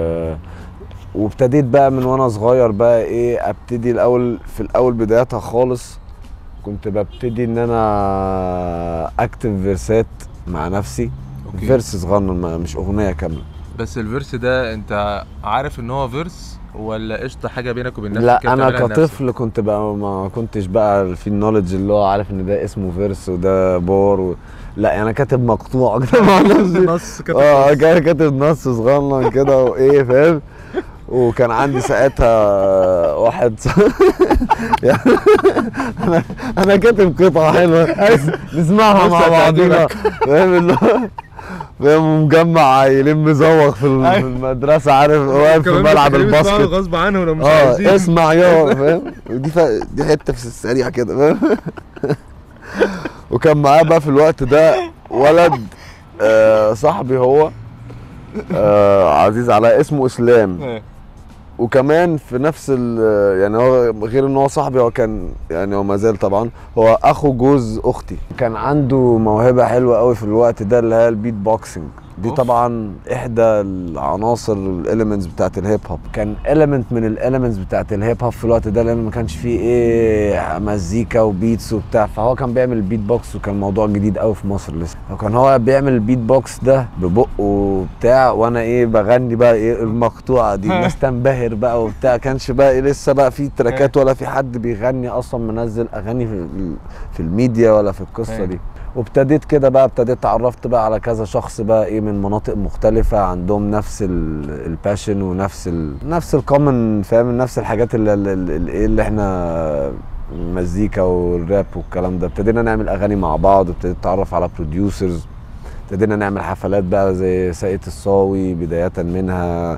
وابتديت بقى من وانا صغير بقى ايه ابتدي الاول في الاول بدايتها خالص كنت ببتدي ان انا اكتب فيرسات مع نفسي أوكي. فيرس صغنن ما- مش اغنيه كامله بس الفيرس ده انت عارف ان هو فيرس ولا قشطه حاجه بينك وبين نفسك لا كده انا بتعملها لنفسك؟ كطفل كنت بقى ما كنتش بقى في النولج اللي هو عارف ان ده اسمه فيرس وده بار و... لا انا كاتب مقطوع كده مع نفسي نص كده اه كان كاتب نص صغنن كده وايه فاهم وكان عندي ساعتها واحد يعني انا انا كاتب قطعه حلوه نسمعها بص مع بعضينا فاهم اللي هو فاهم ومجمع عيلين مزوغ في ال- في أيوة. المدرسه عارف واقف في كمان ملعب بتخليهم يسمعوا الباسكت غصب عنهم لو مش اه عايزين اسمع يا فاهم ودي ف... دي حته في السريع كده فاهم وكان معاه بقى في الوقت ده ولد آه صاحبي هو آه عزيز عليا اسمه اسلام آه. وكمان في نفس ال يعني هو غير ان هو صاحبي هو كان يعني هو ما زال طبعا هو اخو جوز اختي كان عنده موهبه حلوه قوي في الوقت ده اللي هي البيت بوكسنج دي أوف. طبعا احدى العناصر الاليمنتس بتاعت الهيب هوب كان اليمنت من الاليمنتس بتاعت الهيب هوب في الوقت ده لان ما كانش فيه ايه مزيكا وبيتس وبتاع فهو كان بيعمل البيت بوكس وكان موضوع جديد قوي في مصر لسه وكان هو بيعمل البيت بوكس ده ببقه وبتاع وانا ايه بغني بقى ايه المقطوعه دي الناس تنبهر بقى وبتاع كانش بقى إيه لسه بقى في تراكات ولا في حد بيغني اصلا منزل اغاني في, في الميديا ولا في القصه أيوة. دي وابتديت كده بقى ابتديت اتعرفت بقى على كذا شخص بقى ايه من مناطق مختلفة عندهم نفس الباشن ونفس ال نفس الكومن فاهم نفس الحاجات اللي, اللي, اللي, اللي احنا المزيكا والراب والكلام ده ابتدينا نعمل اغاني مع بعض ابتديت اتعرف على بروديوسرز ابتدينا نعمل حفلات بقى زي ساقية الصاوي بداية منها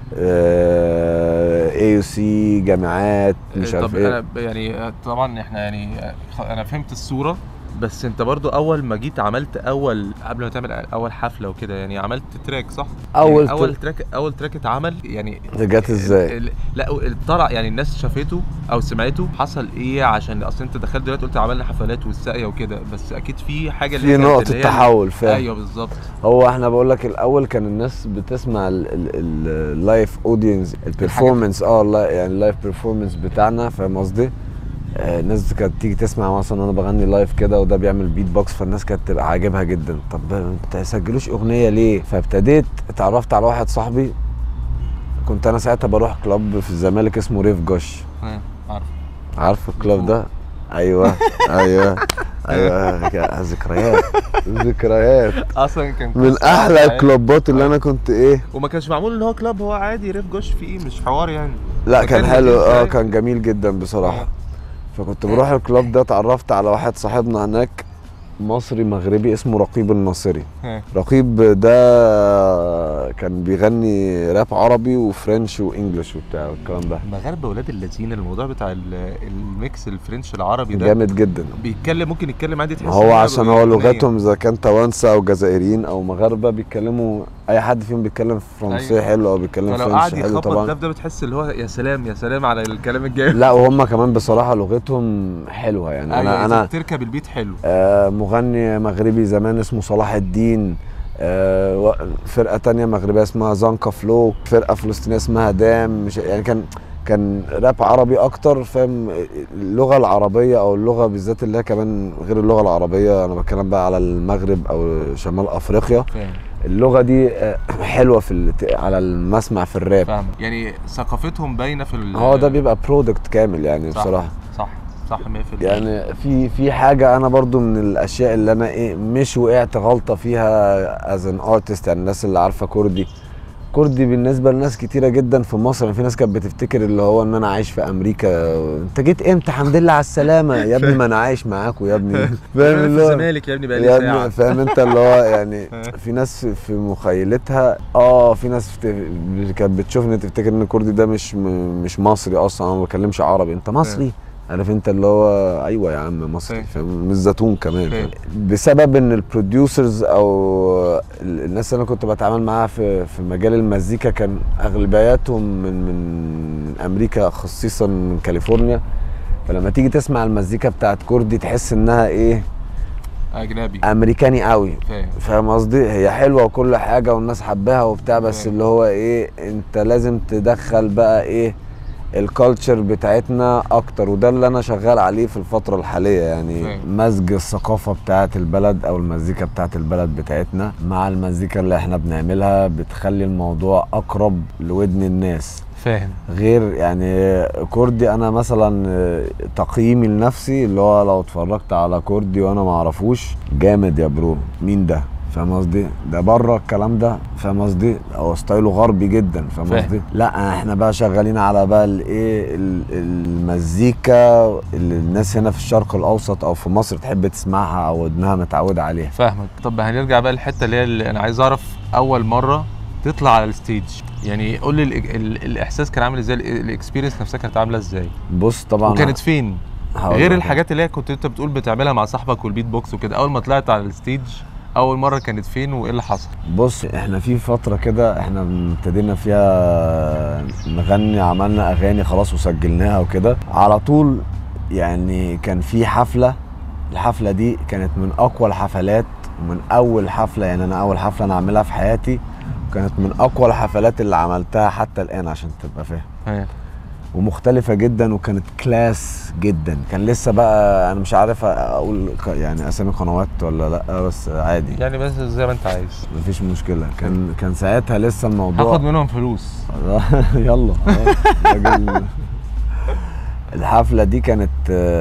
اي يو سي جامعات مش عارف طب ايه انا ب- يعني طبعا احنا يعني خ- انا فهمت الصوره بس انت برضو اول ما جيت عملت اول قبل ما تعمل اول حفله وكده يعني عملت تراك صح؟ أول يعني اول تراك. تراك اول تراك اتعمل يعني ده جت ازاي؟ ال- ال- لا طلع يعني الناس شافته او سمعته حصل ايه عشان اصل انت دخلت دلوقتي قلت عملنا حفلات والساقيه وكده بس اكيد في حاجه اللي في هي كانت نقطة اللي هي- تحول فاهم ايوه بالظبط هو احنا بقول لك الاول كان الناس بتسمع اللايف اودينس البرفورمانس اه لا- يعني اللايف بيرفورمانس بتاعنا فاهم قصدي؟ آه، الناس كانت تيجي تسمع مثلا انا بغني لايف كده وده بيعمل بيت بوكس فالناس كانت تبقى عاجبها جدا طب ما تسجلوش اغنيه ليه فابتديت اتعرفت على واحد صاحبي كنت انا ساعتها بروح كلاب في الزمالك اسمه ريف جوش آه، عارف عارف الكلاب ده ايوه ايوه ايوه يا ذكريات ذكريات اصلا كان من قصة احلى عادي. الكلوبات اللي انا كنت ايه وما كانش معمول ان هو كلاب هو عادي ريف جوش فيه مش حوار يعني لا فكان كان حلو لذيذ اه يعني. كان جميل جدا بصراحه آه. فكنت بروح الكلاب ده اتعرفت على واحد صاحبنا هناك مصري مغربي اسمه رقيب الناصري ها. رقيب ده كان بيغني راب عربي وفرنش وانجلش وبتاع والكلام ده مغاربه ولاد اللذين الموضوع بتاع ال- الميكس الفرنش العربي ده جامد جدا بيتكلم ممكن يتكلم عادي تحس ما إن هو هو عشان هو أغنية. لغتهم اذا كان توانسه او جزائريين او مغاربه بيتكلموا اي حد فيهم بيتكلم فرنسيه أيوة. حلو او بيتكلم فلو فرنش قعد حلو يخبط ده طبعا في ده بتحس اللي هو يا سلام يا سلام على الكلام الجاي لا وهم كمان بصراحه لغتهم حلوه يعني انا انا تركب البيت حلو آه، مغني مغربي زمان اسمه صلاح الدين آه، و- فرقة تانية مغربية اسمها زانكا فلو فرقة فلسطينية اسمها دام مش يعني كان كان راب عربي اكتر فاهم اللغة العربية او اللغة بالذات اللي هي كمان غير اللغة العربية انا بتكلم بقى على المغرب او شمال افريقيا فاهم اللغة دي آه، حلوة في الت- على المسمع في الراب فاهم يعني ثقافتهم باينه في ال- هو ده بيبقى برودكت كامل يعني صح. بصراحة صح صح 100% يعني في في حاجه انا برضو من الاشياء اللي انا ايه مش وقعت غلطه فيها از ان ارتست يعني الناس اللي عارفه كردي كردي بالنسبه لناس كتيره جدا في مصر يعني في ناس كانت بتفتكر اللي هو ان انا عايش في امريكا انت جيت امتى الحمد لله على السلامه يا ابني ما انا عايش معاكوا يا ابني فاهم فاهم في اللي هو الزمالك يا ابني بقى يا لي ابني ساعه فاهم انت اللي هو يعني في ناس في مخيلتها اه في ناس فت- كانت بتشوفني تفتكر ان الكردي ده مش م- مش مصري اصلا انا ما بتكلمش عربي انت مصري عارف انت اللي هو ايوه يا عم مصري فاهم. فاهم مش زيتون كمان فاهم. فاهم. بسبب ان البروديوسرز او ال- الناس اللي انا كنت بتعامل معاها في في مجال المزيكا كان اغلبياتهم من من من امريكا خصيصا من كاليفورنيا فلما تيجي تسمع المزيكا بتاعت كردي تحس انها ايه اجنبي امريكاني قوي فاهم فاهم قصدي هي حلوه وكل حاجه والناس حباها وبتاع بس فاهم. اللي هو ايه انت لازم تدخل بقى ايه الكالتشر بتاعتنا اكتر وده اللي انا شغال عليه في الفتره الحاليه يعني فاهم. مزج الثقافه بتاعت البلد او المزيكا بتاعت البلد بتاعتنا مع المزيكا اللي احنا بنعملها بتخلي الموضوع اقرب لودن الناس فاهم غير يعني كردي انا مثلا تقييمي لنفسي اللي هو لو اتفرجت على كردي وانا ما اعرفوش جامد يا برو مين ده فاهم قصدي ده بره الكلام ده فاهم قصدي هو ستايله غربي جدا فاهم فاهم. قصدي لا احنا بقى شغالين على بقى الايه ال- المزيكا اللي الناس هنا في الشرق الاوسط او في مصر تحب تسمعها او ودنها متعوده عليها فاهمك طب هنرجع بقى للحته اللي هي اللي انا عايز اعرف اول مره تطلع على الستيج يعني قول لي ال- ال- الاحساس كان عامل ازاي الاكسبيرينس نفسها كانت عامله ازاي بص طبعا وكانت فين هقول غير لك. الحاجات اللي هي كنت انت بتقول بتعملها مع صاحبك والبيت بوكس وكده اول ما طلعت على الستيج اول مره كانت فين وايه اللي حصل بص احنا في فترة كده احنا ابتدينا فيها نغني عملنا اغاني خلاص وسجلناها وكده على طول يعني كان في حفلة الحفلة دي كانت من اقوى الحفلات ومن اول حفلة يعني انا اول حفلة انا اعملها في حياتي كانت من اقوى الحفلات اللي عملتها حتى الان عشان تبقى فاهم ها. ومختلفة جدا وكانت كلاس جدا كان لسه بقى انا مش عارف اقول ق- يعني اسامي قنوات ولا لا بس عادي يعني بس زي ما انت عايز مفيش مشكلة كان كان ساعتها لسه الموضوع هاخد منهم فلوس يلا آه، راجل الحفلة دي كانت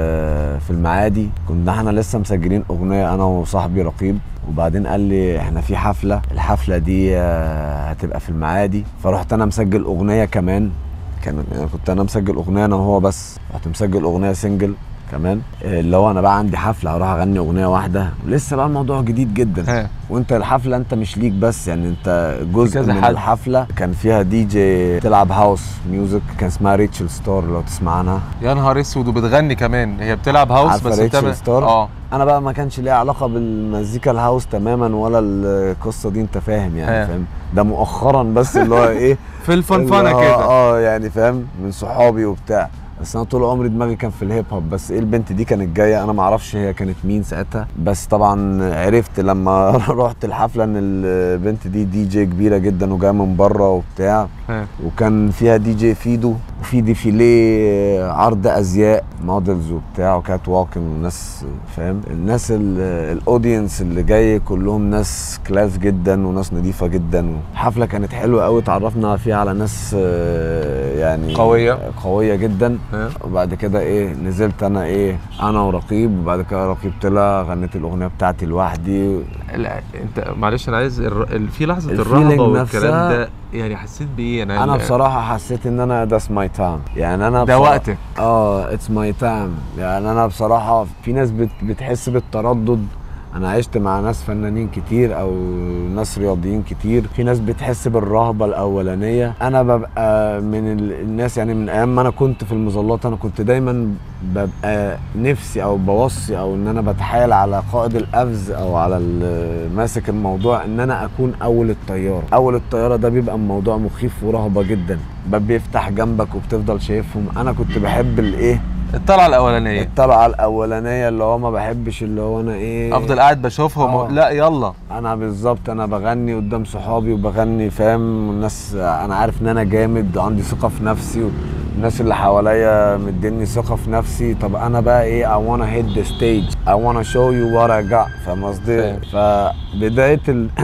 آه، في المعادي كنا احنا لسه مسجلين اغنية انا وصاحبي رقيب وبعدين قال لي احنا في حفلة الحفلة دي آه، هتبقى في المعادي فرحت انا مسجل اغنية كمان كان يعني كنت انا مسجل اغنية انا وهو بس رحت مسجل اغنية سنجل كمان آه، اللي هو انا بقى عندي حفلة هروح اغني اغنية واحدة ولسه بقى الموضوع جديد جدا ها. وانت الحفله انت مش ليك بس يعني انت جزء كذا من حد. الحفله كان فيها دي جي تلعب هاوس ميوزك كان اسمها ريتشل ستار لو تسمع عنها يا نهار اسود وبتغني كمان هي بتلعب هاوس عارفة بس ريتشل بتعمل ستار؟ اه انا بقى ما كانش ليا علاقه بالمزيكا الهاوس تماما ولا القصه دي انت فاهم اه. يعني فاهم ده مؤخرا بس اللي هو ايه في الفنفنه اللي هو كده اه يعني فاهم من صحابي وبتاع بس انا طول عمري دماغي كان في الهيب هوب بس ايه البنت دي كانت جايه انا ما اعرفش هي كانت مين ساعتها بس طبعا عرفت لما رحت الحفله ان البنت دي دي جي كبيره جدا وجايه من بره وبتاع ها. وكان فيها دي جي فيدو وفي ديفيليه عرض ازياء موديلز وبتاع وكات واكن والناس فاهم الناس ال- الاودينس اللي جاي كلهم ناس كلاس جدا وناس نظيفه جدا الحفله كانت حلوه قوي اتعرفنا فيها على ناس آه، يعني قوية. قويه جدا ها. وبعد كده ايه نزلت انا ايه انا ورقيب وبعد كده رقيب طلع غنيت الاغنيه بتاعتي لوحدي لا انت معلش انا عايز الر... ال- في لحظه الفيلينج الرهبه والكلام نفسها- ده يعني حسيت بايه انا انا ال- بصراحه حسيت ان انا ذاتس ماي تايم يعني انا ده بصراحة- وقتك اه اتس ماي تايم يعني انا بصراحه في ناس بت بتحس بالتردد انا عشت مع ناس فنانين كتير او ناس رياضيين كتير في ناس بتحس بالرهبه الاولانيه انا ببقى من ال- الناس يعني من ايام ما انا كنت في المظلات انا كنت دايما ببقى نفسي او بوصي او ان انا بتحايل على قائد القفز او على ال- ماسك الموضوع ان انا اكون اول الطياره اول الطياره ده بيبقى الموضوع مخيف ورهبه جدا باب بيفتح جنبك وبتفضل شايفهم انا كنت بحب الايه الطلعه الاولانيه الطلعه الاولانيه اللي هو ما بحبش اللي هو انا ايه افضل قاعد بشوفهم و... آه. لا يلا انا بالظبط انا بغني قدام صحابي وبغني فاهم والناس انا عارف ان انا جامد وعندي ثقه في نفسي والناس اللي حواليا مديني ثقه في نفسي طب انا بقى ايه I wanna hit the stage I wanna show you what I got فاهم قصدي فاهم. فبدايه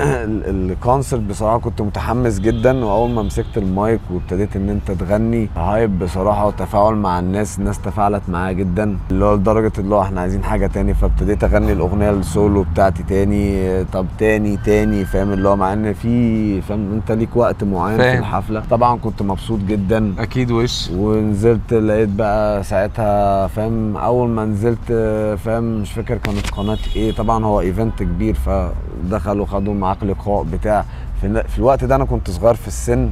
الكونسرت بصراحه كنت متحمس جدا واول ما مسكت المايك وابتديت ان انت تغني هايب بصراحه وتفاعل مع الناس الناس تفاعلت معايا جدا اللي هو لدرجه اللي هو احنا عايزين حاجه تاني فابتديت اغني الاغنيه السولو بتاعتي تاني طب تاني تاني فاهم اللي هو مع ان في فاهم انت ليك وقت معين فاهم. في الحفله طبعا كنت مبسوط جدا اكيد وش ونزلت لقيت بقى ساعتها فاهم اول ما نزلت فاهم مش فاكر كانت قناه ايه طبعا هو ايفنت كبير فدخلوا خدوا معاك لقاء بتاع في, في الوقت ده انا كنت صغير في السن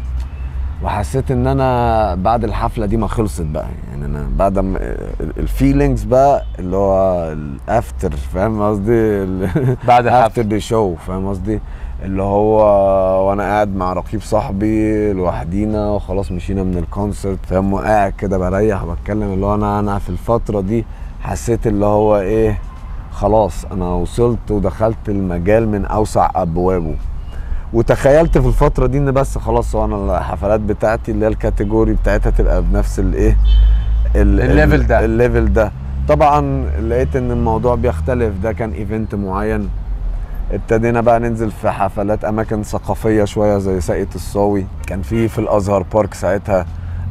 وحسيت ان انا بعد الحفله دي ما خلصت بقى يعني انا بعد ما الفيلينجز بقى اللي هو الافتر فاهم قصدي ال- بعد الحفله افتر ذا شو فاهم قصدي اللي هو وانا قاعد مع رقيب صاحبي لوحدينا وخلاص مشينا من الكونسرت فاهم وقاعد كده بريح وبتكلم اللي هو انا انا في الفتره دي حسيت اللي هو ايه خلاص انا وصلت ودخلت المجال من اوسع ابوابه وتخيلت في الفتره دي ان بس خلاص هو انا الحفلات بتاعتي اللي هي الكاتيجوري بتاعتها تبقى بنفس الايه ال- الليفل ال- ده. الليفل ده طبعا لقيت ان الموضوع بيختلف ده كان ايفنت معين ابتدينا بقى ننزل في حفلات اماكن ثقافيه شويه زي ساقية الصاوي كان في في الازهر بارك ساعتها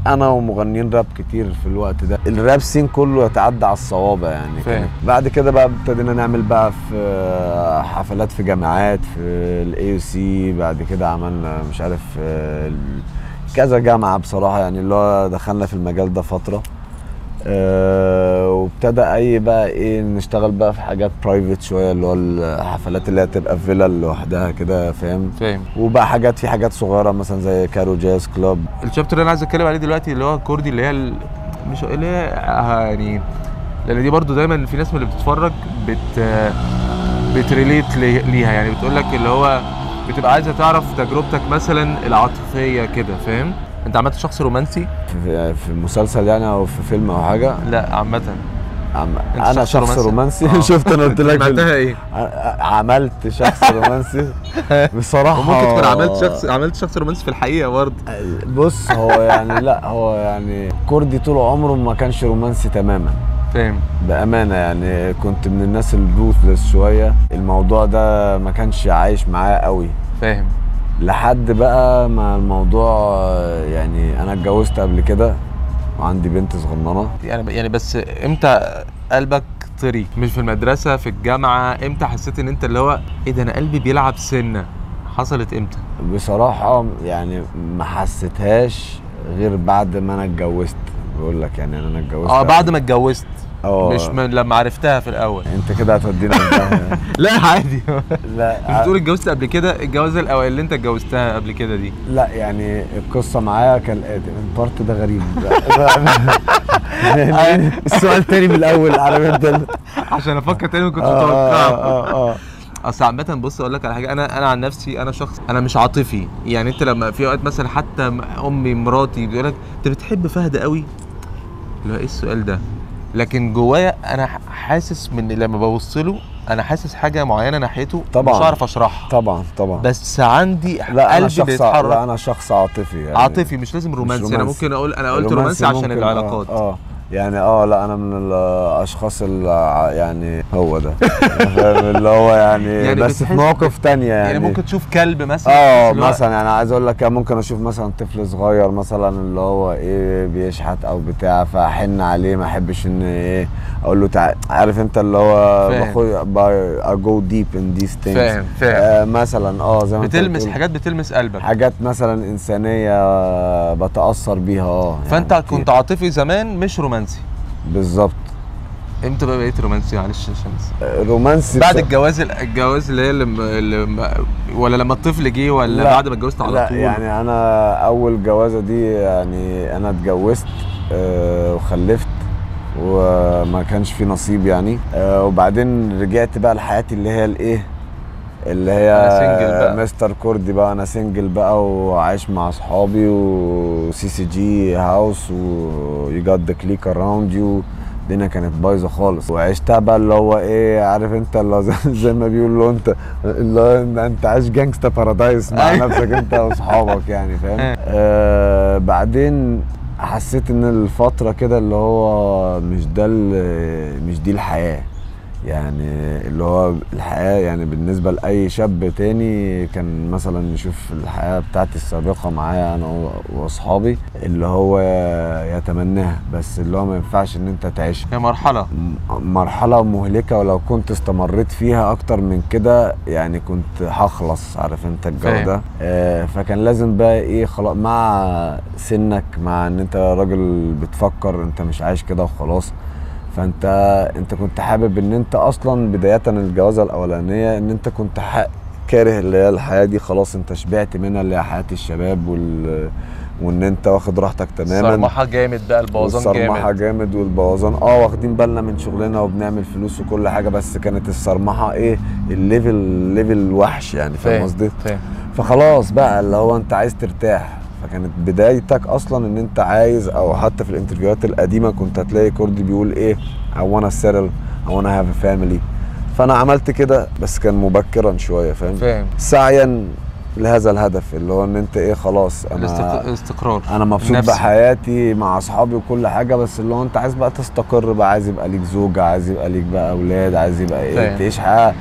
انا ومغنيين راب كتير في الوقت ده الراب سين كله يتعدى على الصوابع يعني فاهم. كانت بعد كده بقى ابتدينا نعمل بقى في حفلات في جامعات في الاي يو سي بعد كده عملنا مش عارف آه، ال- كذا جامعه بصراحه يعني اللي هو دخلنا في المجال ده فتره آه، وابتدى اي بقى ايه نشتغل بقى في حاجات برايفت شويه اللي هو الحفلات اللي هي تبقى في فيلا لوحدها كده فاهم فاهم وبقى حاجات في حاجات صغيره مثلا زي كارو جاز كلوب الشابتر اللي انا عايز اتكلم عليه دلوقتي اللي هو كوردي اللي هي ال... مش اللي هي آه، يعني لان دي برضو دايما في ناس من اللي بتتفرج بت بتريليت لي- ليها يعني بتقول لك اللي هو بتبقى عايزه تعرف تجربتك مثلا العاطفيه كده فاهم انت عملت شخص رومانسي في, في مسلسل يعني او في فيلم او حاجه لا عامه عم أنت انا شخص شخص رومانسي؟ رومانسي آه. شفت انا قلت لك في ال- سمعتها ايه ع- عملت شخص رومانسي بصراحه وممكن تكون عملت شخص عملت شخص رومانسي في الحقيقه برضه بص هو يعني لا هو يعني كردي طول عمره ما كانش رومانسي تماما فاهم بامانه يعني كنت من الناس الروثلس شويه الموضوع ده ما كانش عايش معاه قوي فاهم لحد بقى ما الموضوع يعني انا اتجوزت قبل كده وعندي بنت صغننه يعني يعني بس امتى قلبك طري مش في المدرسه في الجامعه امتى حسيت ان انت اللي هو ايه ده انا قلبي بيلعب سنه حصلت امتى بصراحه يعني ما حسيتهاش غير بعد ما انا اتجوزت بقول لك يعني انا اتجوزت اه بعد ما اتجوزت اه مش من لما عرفتها في الاول انت كده هتودينا في داهية. لا عادي لا مش بتقول اتجوزت قبل كده الجوازه الاول اللي انت اتجوزتها قبل كده دي لا يعني القصه معايا كالاتي البارت ده غريب يعني السؤال تاني من الاول عارف انت ال- عشان افكر تاني ما كنتش آه، متوقعه آه، آه. اصل عامة بص اقول لك على حاجة انا انا عن نفسي انا شخص انا مش عاطفي يعني انت لما في اوقات مثلا حتى م- امي مراتي بيقول لك انت بتحب فهد قوي اللي هو ايه السؤال ده لكن جوايا انا ح- حاسس من لما ببص له انا حاسس حاجة معينة ناحيته طبعاً. مش هعرف اشرحها طبعا طبعا بس عندي لا انا قلبي شخص بيتحرك لا انا شخص عاطفي يعني عاطفي مش لازم رومانسي, انا رومانسي. ممكن اقول انا قلت الرومانسي رومانسي عشان ممكن، العلاقات اه, آه. يعني اه لا انا من الاشخاص اللي يعني هو ده فاهم اللي هو يعني, يعني يعني بس في بتحس- مواقف تانية يعني, يعني ممكن تشوف كلب مثلا اه بس اللي هو- مثلا يعني عايز اقول لك ممكن اشوف مثلا طفل صغير مثلا اللي هو ايه بيشحت او بتاع فاحن عليه ما احبش ان ايه اقول له تعال عارف انت اللي هو فاهم. باخد جو ديب ان ذيس ثينجز فاهم فاهم آه مثلا اه زي ما انت بتلمس بتقول. حاجات بتلمس قلبك حاجات مثلا انسانيه بتاثر بيها اه يعني فانت كتير. كنت عاطفي زمان مش رومانسي بالظبط امتى بقى بقيت رومانسي معلش عشان بس رومانسي بعد بص- الجواز الجواز اللي هي اللي اللي ولا لما الطفل جه ولا لا، بعد ما اتجوزت على لا طول يعني انا اول جوازه دي يعني انا اتجوزت آه، وخلفت وما كانش في نصيب يعني آه، وبعدين رجعت بقى لحياتي اللي هي الايه اللي هي أنا سنجل بقى. مستر كوردي بقى انا سنجل بقى وعايش مع اصحابي وسي سي جي هاوس ويو جات ذا كليك اراوند يو الدنيا كانت بايظه خالص وعشتها بقى اللي هو ايه عارف انت اللي هو زي, زي ما بيقولوا انت اللي هو إن انت عايش جانجستا بارادايس مع أيوة. نفسك انت واصحابك يعني فاهم آه. آه بعدين حسيت ان الفتره كده اللي هو مش ده ال- مش دي الحياه يعني اللي هو الحياه يعني بالنسبه لاي شاب تاني كان مثلا يشوف الحياه بتاعتي السابقه معايا انا و- واصحابي اللي هو يتمناها بس اللي هو ما ينفعش ان انت تعيشها هي مرحله م- مرحلة مهلكة ولو كنت استمريت فيها أكتر من كده يعني كنت هخلص عارف أنت الجو فاهم. ده آه فكان لازم بقى إيه خلاص مع سنك مع إن أنت راجل بتفكر أنت مش عايش كده وخلاص فأنت أنت كنت حابب إن أنت أصلا بداية الجوازة الأولانية إن أنت كنت ح- كاره اللي هي الحياة دي خلاص أنت شبعت منها اللي هي حياة الشباب وال وإن أنت واخد راحتك تماما صرمحه جامد بقى البوظان والصرمحه جامد جامد والبوظان اه واخدين بالنا من شغلنا وبنعمل فلوس وكل حاجه بس كانت الصرمحه ايه الليفل ليفل وحش يعني فاهم فاهم قصدي فاهم فخلاص بقى اللي هو انت عايز ترتاح فكانت بدايتك اصلا ان انت عايز او حتى في الانترفيوهات القديمه كنت هتلاقي كوردي بيقول ايه I wanna settle I wanna have a family فانا عملت كده بس كان مبكرا شويه فاهم فاهم سعيا لهذا الهدف اللي هو ان انت ايه خلاص انا الاستق- الاستقرار انا مبسوط النفسي. بحياتي مع اصحابي وكل حاجه بس اللي هو انت عايز بقى تستقر بقى عايز يبقى ليك زوجه عايز يبقى ليك بقى اولاد عايز يبقى ايه فاهم. تعيش حياه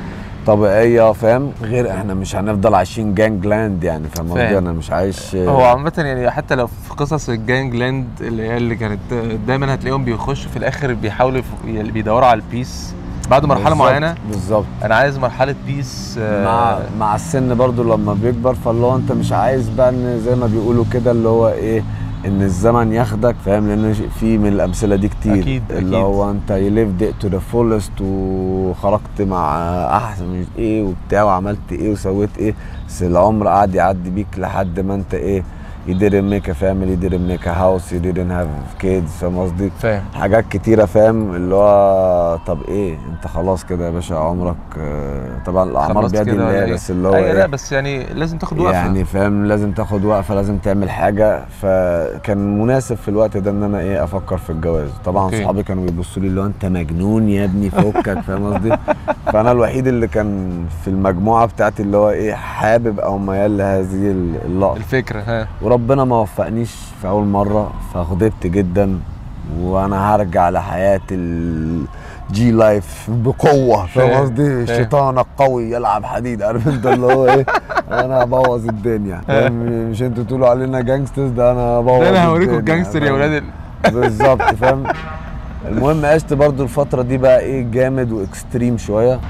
طبيعيه فاهم غير احنا مش هنفضل عايشين جانج لاند يعني فاهم قصدي فاهم. انا مش عايش هو عامة يعني حتى لو في قصص الجانج لاند اللي هي اللي كانت دايما هتلاقيهم بيخشوا في الاخر بيحاولوا يف- يعني بيدوروا على البيس بعد مرحلة بالظبط- معينة بالظبط انا عايز مرحلة بيس آه، مع مع السن برضو لما بيكبر فاللي هو انت مش عايز بقى ان زي ما بيقولوا كده اللي هو ايه ان الزمن ياخدك فاهم لان في من الامثله دي كتير أكيد، اللي أكيد. هو انت you lived it to the fullest وخرجت مع احسن من ايه وبتاع وعملت ايه وسويت ايه بس العمر قعد يعدي بيك لحد ما انت ايه you didn't make a family you didn't make a house you didn't have kids فاهم قصدي فاهم حاجات كتيرة فاهم اللي هو طب ايه انت خلاص كده يا باشا عمرك آه، طبعا الاعمار خلصت بيد كده ولا الله إيه؟ بس اللي هو أيوة لا ايه بس يعني لازم تاخد وقفة يعني فاهم لازم تاخد وقفه لازم تعمل حاجه فكان مناسب في الوقت ده ان انا ايه افكر في الجواز طبعا أوكي. صحابي كانوا بيبصوا لي اللي هو انت مجنون يا ابني فكك فاهم قصدي فانا الوحيد اللي كان في المجموعه بتاعتي اللي هو ايه حابب او ميال لهذه اللقطه الفكرة ها وربنا ما وفقنيش في اول مره فغضبت جدا وانا هرجع لحياه الجي لايف بقوه فاهم فاهم، قصدي الشيطان القوي يلعب حديد عارف انت اللي هو ايه انا هبوظ الدنيا فاهم مش انتوا تقولوا علينا جانجسترز ده انا هبوظ ده انا هوريكم الدنيا، الجانجستر يا فاهم؟ ولاد ال... بالظبط فاهم المهم عشت برضو الفترة دي بقى ايه جامد واكستريم شوية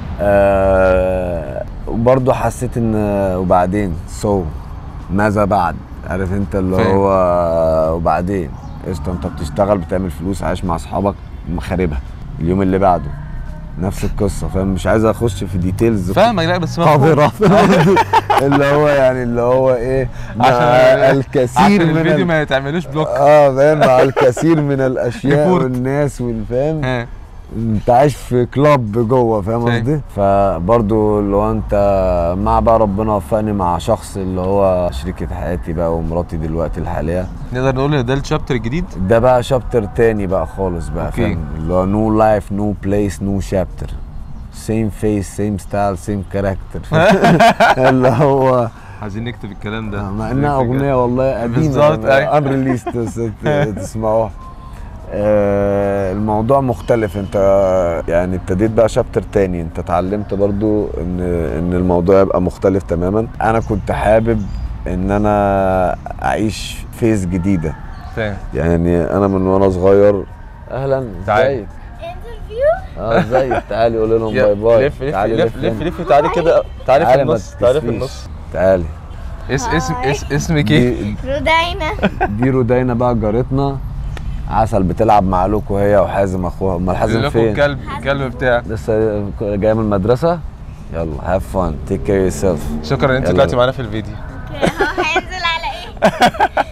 آه وبرضو حسيت ان وبعدين سو ماذا بعد عارف انت اللي فاهم. هو وبعدين قشطة انت بتشتغل بتعمل فلوس عايش مع اصحابك مخاربها اليوم اللي بعده نفس القصة فاهم مش عايز اخش في ديتيلز فاهمك لا بس مفهوم. قذرة اللي هو يعني اللي هو ايه مع عشان الكثير عشان من الفيديو ال... ما يتعملوش بلوك اه فاهم مع الكثير من الاشياء ريبورت. والناس والفهم ها انت عايش في كلاب جوه فاهم فاهم. قصدي فبرضو اللي هو انت مع بقى ربنا وفقني مع شخص اللي هو شريكة حياتي بقى ومراتي دلوقتي الحالية نقدر نقول ان ده الشابتر الجديد ده بقى شابتر تاني بقى خالص بقى اوكي. فاهم اللي هو نو لايف نو بليس نو شابتر سيم فيس سيم ستايل سيم كاركتر اللي هو عايزين نكتب الكلام ده مع انها اغنيه والله قديمه بالظبط، أيوة. انريليست تسمعوها آه، الموضوع مختلف انت يعني ابتديت بقى شابتر تاني انت اتعلمت برضو ان ان الموضوع يبقى مختلف تماما انا كنت حابب ان انا اعيش فيز جديده فاهم يعني انا من وانا صغير اهلا تعال. ازيك انترفيو اه ازيك تعالي قولي لهم يا- باي باي لف لف تعالي لف لف هنا. لف تعالي كده تعالي في تعالي ما النص تعالي في تتكسفيش. النص تعالي اس اسم هاي. اس اسمك ايه؟ دي, رودينا دي رودينا بقى جارتنا عسل بتلعب مع لوكو هي وحازم اخوها امال حازم لكم فين؟ الكلب الكلب بتاعك لسه جاي من المدرسة؟ يلا هاف فان تيك كير يور سيلف شكرا ان انت يلا. طلعتي معانا في الفيديو اوكي هو هينزل على ايه؟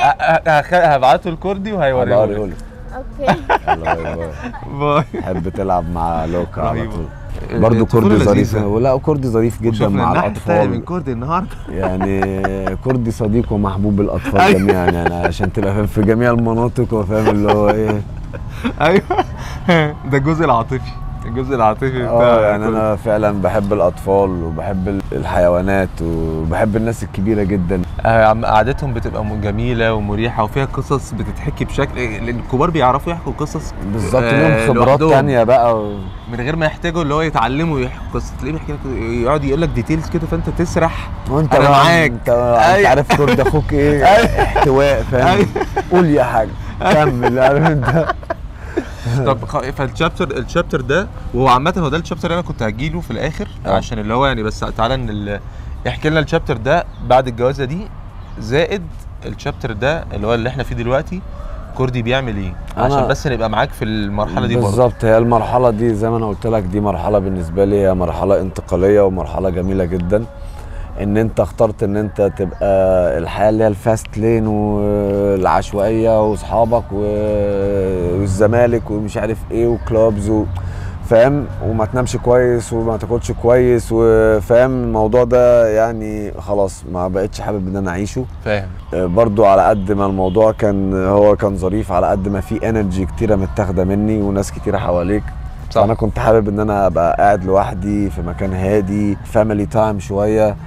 هبعته الكردي وهيوريه هوريه لك. لك اوكي يلا باي باي باي تحب تلعب مع لوكا على رهيبة. طول برضه الطفولة كردي ظريف لذيذة. ولا كردي ظريف جدا وشفنا مع النحل بتاعي من الاطفال كردي النهارده يعني كردي صديق ومحبوب الاطفال أيوة. جميعا يعني عشان تبقى فاهم في جميع المناطق وفاهم اللي هو ايه ايوه ده الجزء العاطفي الجزء العاطفي بتاع اه يعني كردي. انا فعلا بحب الاطفال وبحب ال- الحيوانات وبحب الناس الكبيره جدا آه، يا عم قعدتهم بتبقى م- جميله ومريحه وفيها قصص بتتحكي بشكل لان الكبار بيعرفوا يحكوا قصص بالظبط آه، ليهم خبرات لوحدهم. تانية بقى و... من غير ما يحتاجوا اللي هو يتعلموا يحكوا قصه تلاقيه بيحكي لك يقعد يقول لك ديتيلز كده فانت تسرح وانت أنا بقى معاك. انت, انت أيوة. عارف كرد اخوك ايه احتواء فاهم أيوة. قول يا حاج كمل عارف انت طب خ- فالشابتر الشابتر ده وهو عامه هو ده الشابتر اللي انا كنت هجيله في الاخر اه. عشان اللي هو يعني بس تعالى ان ال- احكي لنا الشابتر ده بعد الجوازه دي زائد الشابتر ده اللي هو اللي احنا فيه دلوقتي كردي بيعمل ايه أنا- عشان بس نبقى معاك في المرحله دي برضه بالظبط هي المرحله دي زي ما انا قلت لك دي مرحله بالنسبه لي هي مرحله انتقاليه ومرحله جميله جدا ان انت اخترت ان انت تبقى الحياه اللي هي الفاست لين والعشوائيه واصحابك و- والزمالك ومش عارف ايه وكلابز و... فاهم وما تنامش كويس وما تاكلش كويس وفاهم الموضوع ده يعني خلاص ما بقتش حابب ان انا اعيشه فاهم برضو على قد ما الموضوع كان هو كان ظريف على قد ما في انرجي كتيره متاخده مني وناس كتيره حواليك صح. فانا كنت حابب ان انا ابقى قاعد لوحدي في مكان هادي فاميلي تايم شويه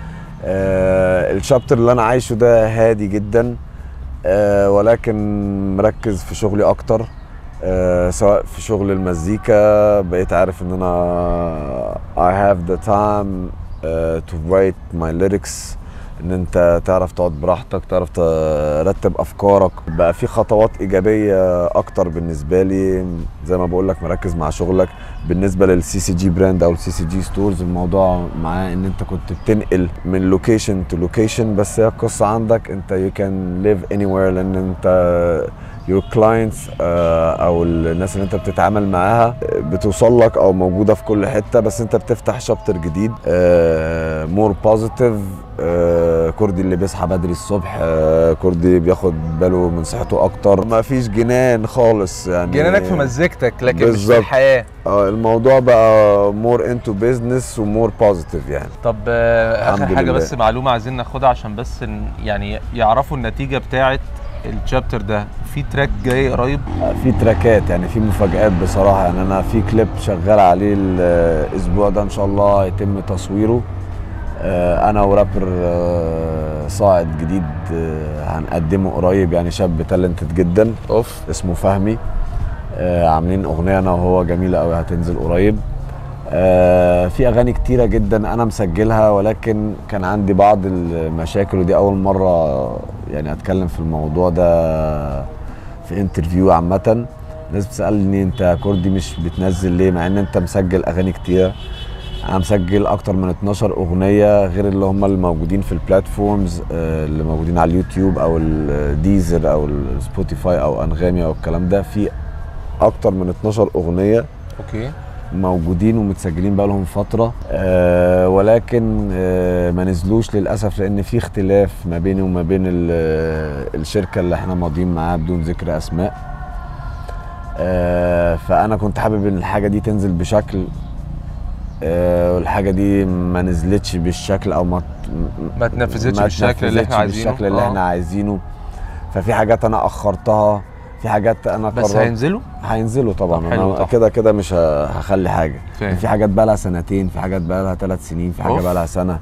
آه الشابتر اللي انا عايشه ده هادي جدا آه ولكن مركز في شغلي اكتر آه سواء في شغل المزيكا بقيت عارف ان انا I have the time uh, to write my lyrics ان انت تعرف تقعد براحتك تعرف ترتب افكارك بقى في خطوات ايجابيه اكتر بالنسبه لي زي ما بقول لك مركز مع شغلك بالنسبه للسي سي جي براند او السي سي جي ستورز الموضوع معاه ان انت كنت بتنقل من لوكيشن تو لوكيشن بس هي القصه عندك انت يو كان ليف اني وير لان انت your clients آه، او الناس اللي انت بتتعامل معاها آه، بتوصل لك او موجوده في كل حته بس انت بتفتح شابتر جديد مور بوزيتيف كردي اللي بيصحى بدري الصبح آه، كردي بياخد باله من صحته اكتر ما فيش جنان خالص يعني جنانك في مزيكتك لكن مش في بالظبط. الحياه آه، الموضوع بقى مور انتو بيزنس ومور بوزيتيف يعني طب آه، اخر الحمد حاجه لله. بس معلومه عايزين ناخدها عشان بس ن- يعني يعرفوا النتيجه بتاعه الشابتر ده في تراك جاي قريب في تراكات يعني في مفاجآت بصراحة يعني أنا في كليب شغال عليه الأسبوع ده إن شاء الله هيتم تصويره آه، أنا ورابر آه، صاعد جديد آه، هنقدمه قريب يعني شاب تالنتد جدا اوف اسمه فهمي آه، عاملين أغنية أنا وهو جميلة أوي هتنزل قريب آه، في أغاني كتيرة جدا أنا مسجلها ولكن كان عندي بعض المشاكل ودي أول مرة يعني أتكلم في الموضوع ده في انترفيو عامة الناس بتسألني انت كردي مش بتنزل ليه مع ان انت مسجل اغاني كتيرة انا مسجل اكتر من 12 اغنية غير اللي هم الموجودين في البلاتفورمز آه، اللي موجودين على اليوتيوب او الديزر او السبوتيفاي او انغامي او الكلام ده في اكتر من 12 اغنية اوكي موجودين ومتسجلين بقالهم فترة آه ولكن آه ما نزلوش للأسف لأن في اختلاف ما بيني وما بين ال- الشركة اللي احنا ماضيين معاها بدون ذكر أسماء آه فأنا كنت حابب إن الحاجة دي تنزل بشكل آه والحاجة دي ما نزلتش بالشكل أو ما ما اتنفذتش ما بالشكل اللي احنا اتنفذتش عايزينه بالشكل اللي آه. احنا عايزينه ففي حاجات أنا أخرتها في حاجات أنا بس قررت هينزلوا هينزلوا طبعا طب حلو انا طبعا. كده كده مش ه- هخلي حاجه فاهم. في حاجات بقى لها سنتين في حاجات بقى لها ثلاث سنين في حاجه أوف. بقى لها سنه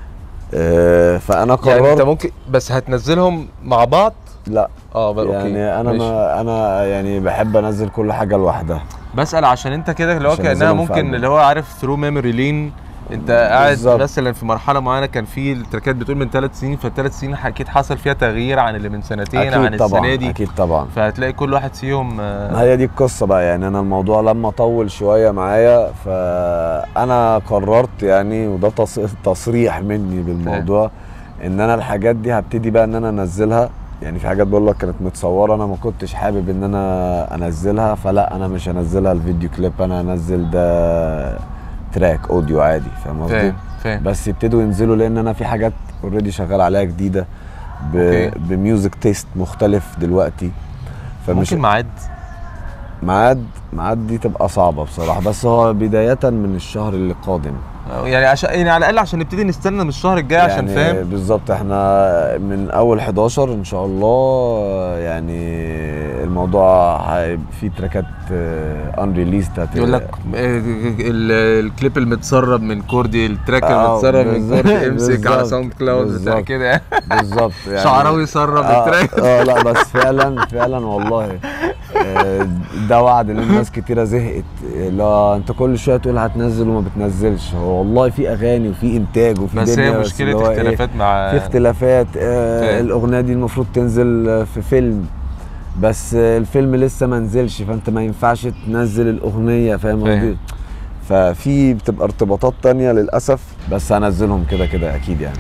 آه، فانا يعني انت قررت ممكن بس هتنزلهم مع بعض لا اه بقى اوكي يعني انا ماشي. ما انا يعني بحب انزل كل حاجه لوحدها بسال عشان انت كده اللي هو عشان كانها أنزلهم في ممكن ألبوم. اللي هو عارف ثرو ميموري لين انت قاعد بالظبط. مثلا في مرحله معينه كان في التراكات بتقول من ثلاث سنين فالثلاث سنين اكيد حصل فيها تغيير عن اللي من سنتين عن اكيد طبعا السنه دي اكيد طبعا فهتلاقي كل واحد فيهم آه، ما هي دي القصه بقى يعني انا الموضوع لما طول شويه معايا فانا قررت يعني وده تص- تصريح مني بالموضوع ان انا الحاجات دي هبتدي بقى ان انا انزلها يعني في حاجات بقول لك كانت متصوره انا ما كنتش حابب ان انا انزلها فلا انا مش هنزلها الفيديو كليب انا هنزل ده تراك اوديو عادي فاهم قصدي فاهم فاهم بس يبتدوا ينزلوا لان انا في حاجات اوريدي شغال عليها جديده ب... أوكي. بميوزك تيست مختلف دلوقتي فمش ممكن ميعاد ميعاد ميعاد دي تبقى صعبة بصراحة بس هو بداية من الشهر اللي قادم يعني عشان يعني على الاقل عشان نبتدي نستنى من الشهر الجاي عشان يعني فاهم بالظبط احنا من أول 11 إن شاء الله يعني الموضوع هيبقى فيه تراكات انريليست يقول لك آه، ال- الكليب المتسرب من كوردي التراك آه، المتسرب من بالظبط، كوردي امسك على بالظبط، ساوند كلاود بتاع بالظبط. كده بالظبط يعني شعراوي سرب آه, التراك اه لا بس فعلا فعلا والله آه، ده وعد لان ناس كتيره زهقت لا انت كل شويه تقول هتنزل وما بتنزلش هو والله في اغاني وفي انتاج وفي بس دنيا هي اللي مشكله هو إيه، اختلافات مع في اختلافات آه فاهم. الاغنيه دي المفروض تنزل آه، في فيلم بس آه، الفيلم لسه ما نزلش فانت ما ينفعش تنزل الاغنيه فاهم فاهم. قصدي ففي بتبقى ارتباطات تانية للاسف بس هنزلهم كده كده اكيد يعني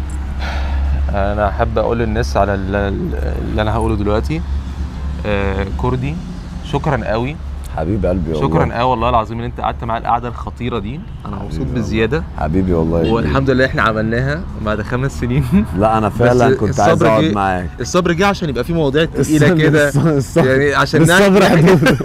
انا احب اقول للناس على ال- ال- اللي انا هقوله دلوقتي آه كوردي شكرا قوي حبيب قلبي والله شكرا قوي والله العظيم ان انت قعدت معايا القعده الخطيره دي انا مبسوط حبيبي بزياده حبيبي والله والحمد لله احنا عملناها بعد خمس سنين لا انا فعلا بس كنت عايز الصبر اقعد جه- معاك الصبر جه عشان يبقى في مواضيع تقيله الصبر- كده الصبر- يعني عشان الصبر نعمل- حدود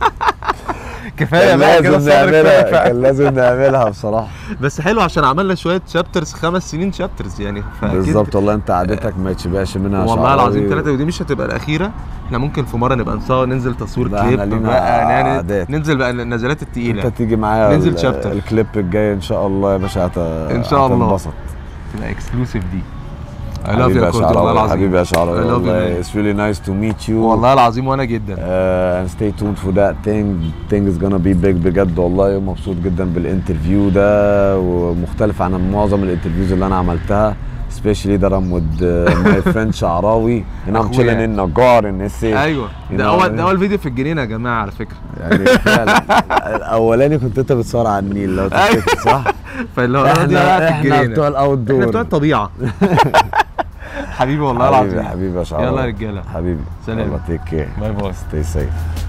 كفايه كان بقى كده لازم الصبر نعملها كفايه كان لازم نعملها بصراحه بس حلو عشان عملنا شويه شابترز خمس سنين شابترز يعني فأكيد- بالظبط والله انت قعدتك ما يتشبعش منها والله شعراوي. العظيم ثلاثة ودي مش هتبقى الأخيرة احنا ممكن في مرة نبقى نصور ننزل تصوير لا، كليب احنا لينا بقى نعمل- عادات. ننزل بقى النزلات التقيلة انت تيجي معايا ننزل ال- شابتر. الكليب الجاي ان شاء الله يا باشا هت... إن شاء الله. هتنبسط تبقى اكسكلوسيف دي I love you حبيبي يا يا كوردي والله شعراوي العظيم حبيبي يا شعراوي I love you, والله man. it's really nice to meet you والله العظيم وانا جدا uh, and stay tuned for that thing thing is gonna be big بجد والله مبسوط جدا بالانترفيو ده ومختلف عن معظم الانترفيوز اللي انا عملتها especially that I'm with uh, my friend شعراوي and I'm أخويا. chilling in Nagar in SA ايوه You ده know اول what I ده mean? اول فيديو في الجنينه يا جماعه على فكره يعني فعلا الاولاني كنت انت بتصور على النيل لو تفتكر صح؟ فاللي هو دي بقى في احنا احنا الجنينه بتوع الاوت احنا بتوع دور الطبيعه حبيبي والله حبيبي العظيم حبيبي يا شعراوي يلا يا رجالة. حبيبي سلام. يلا تيك كير باي باي stay safe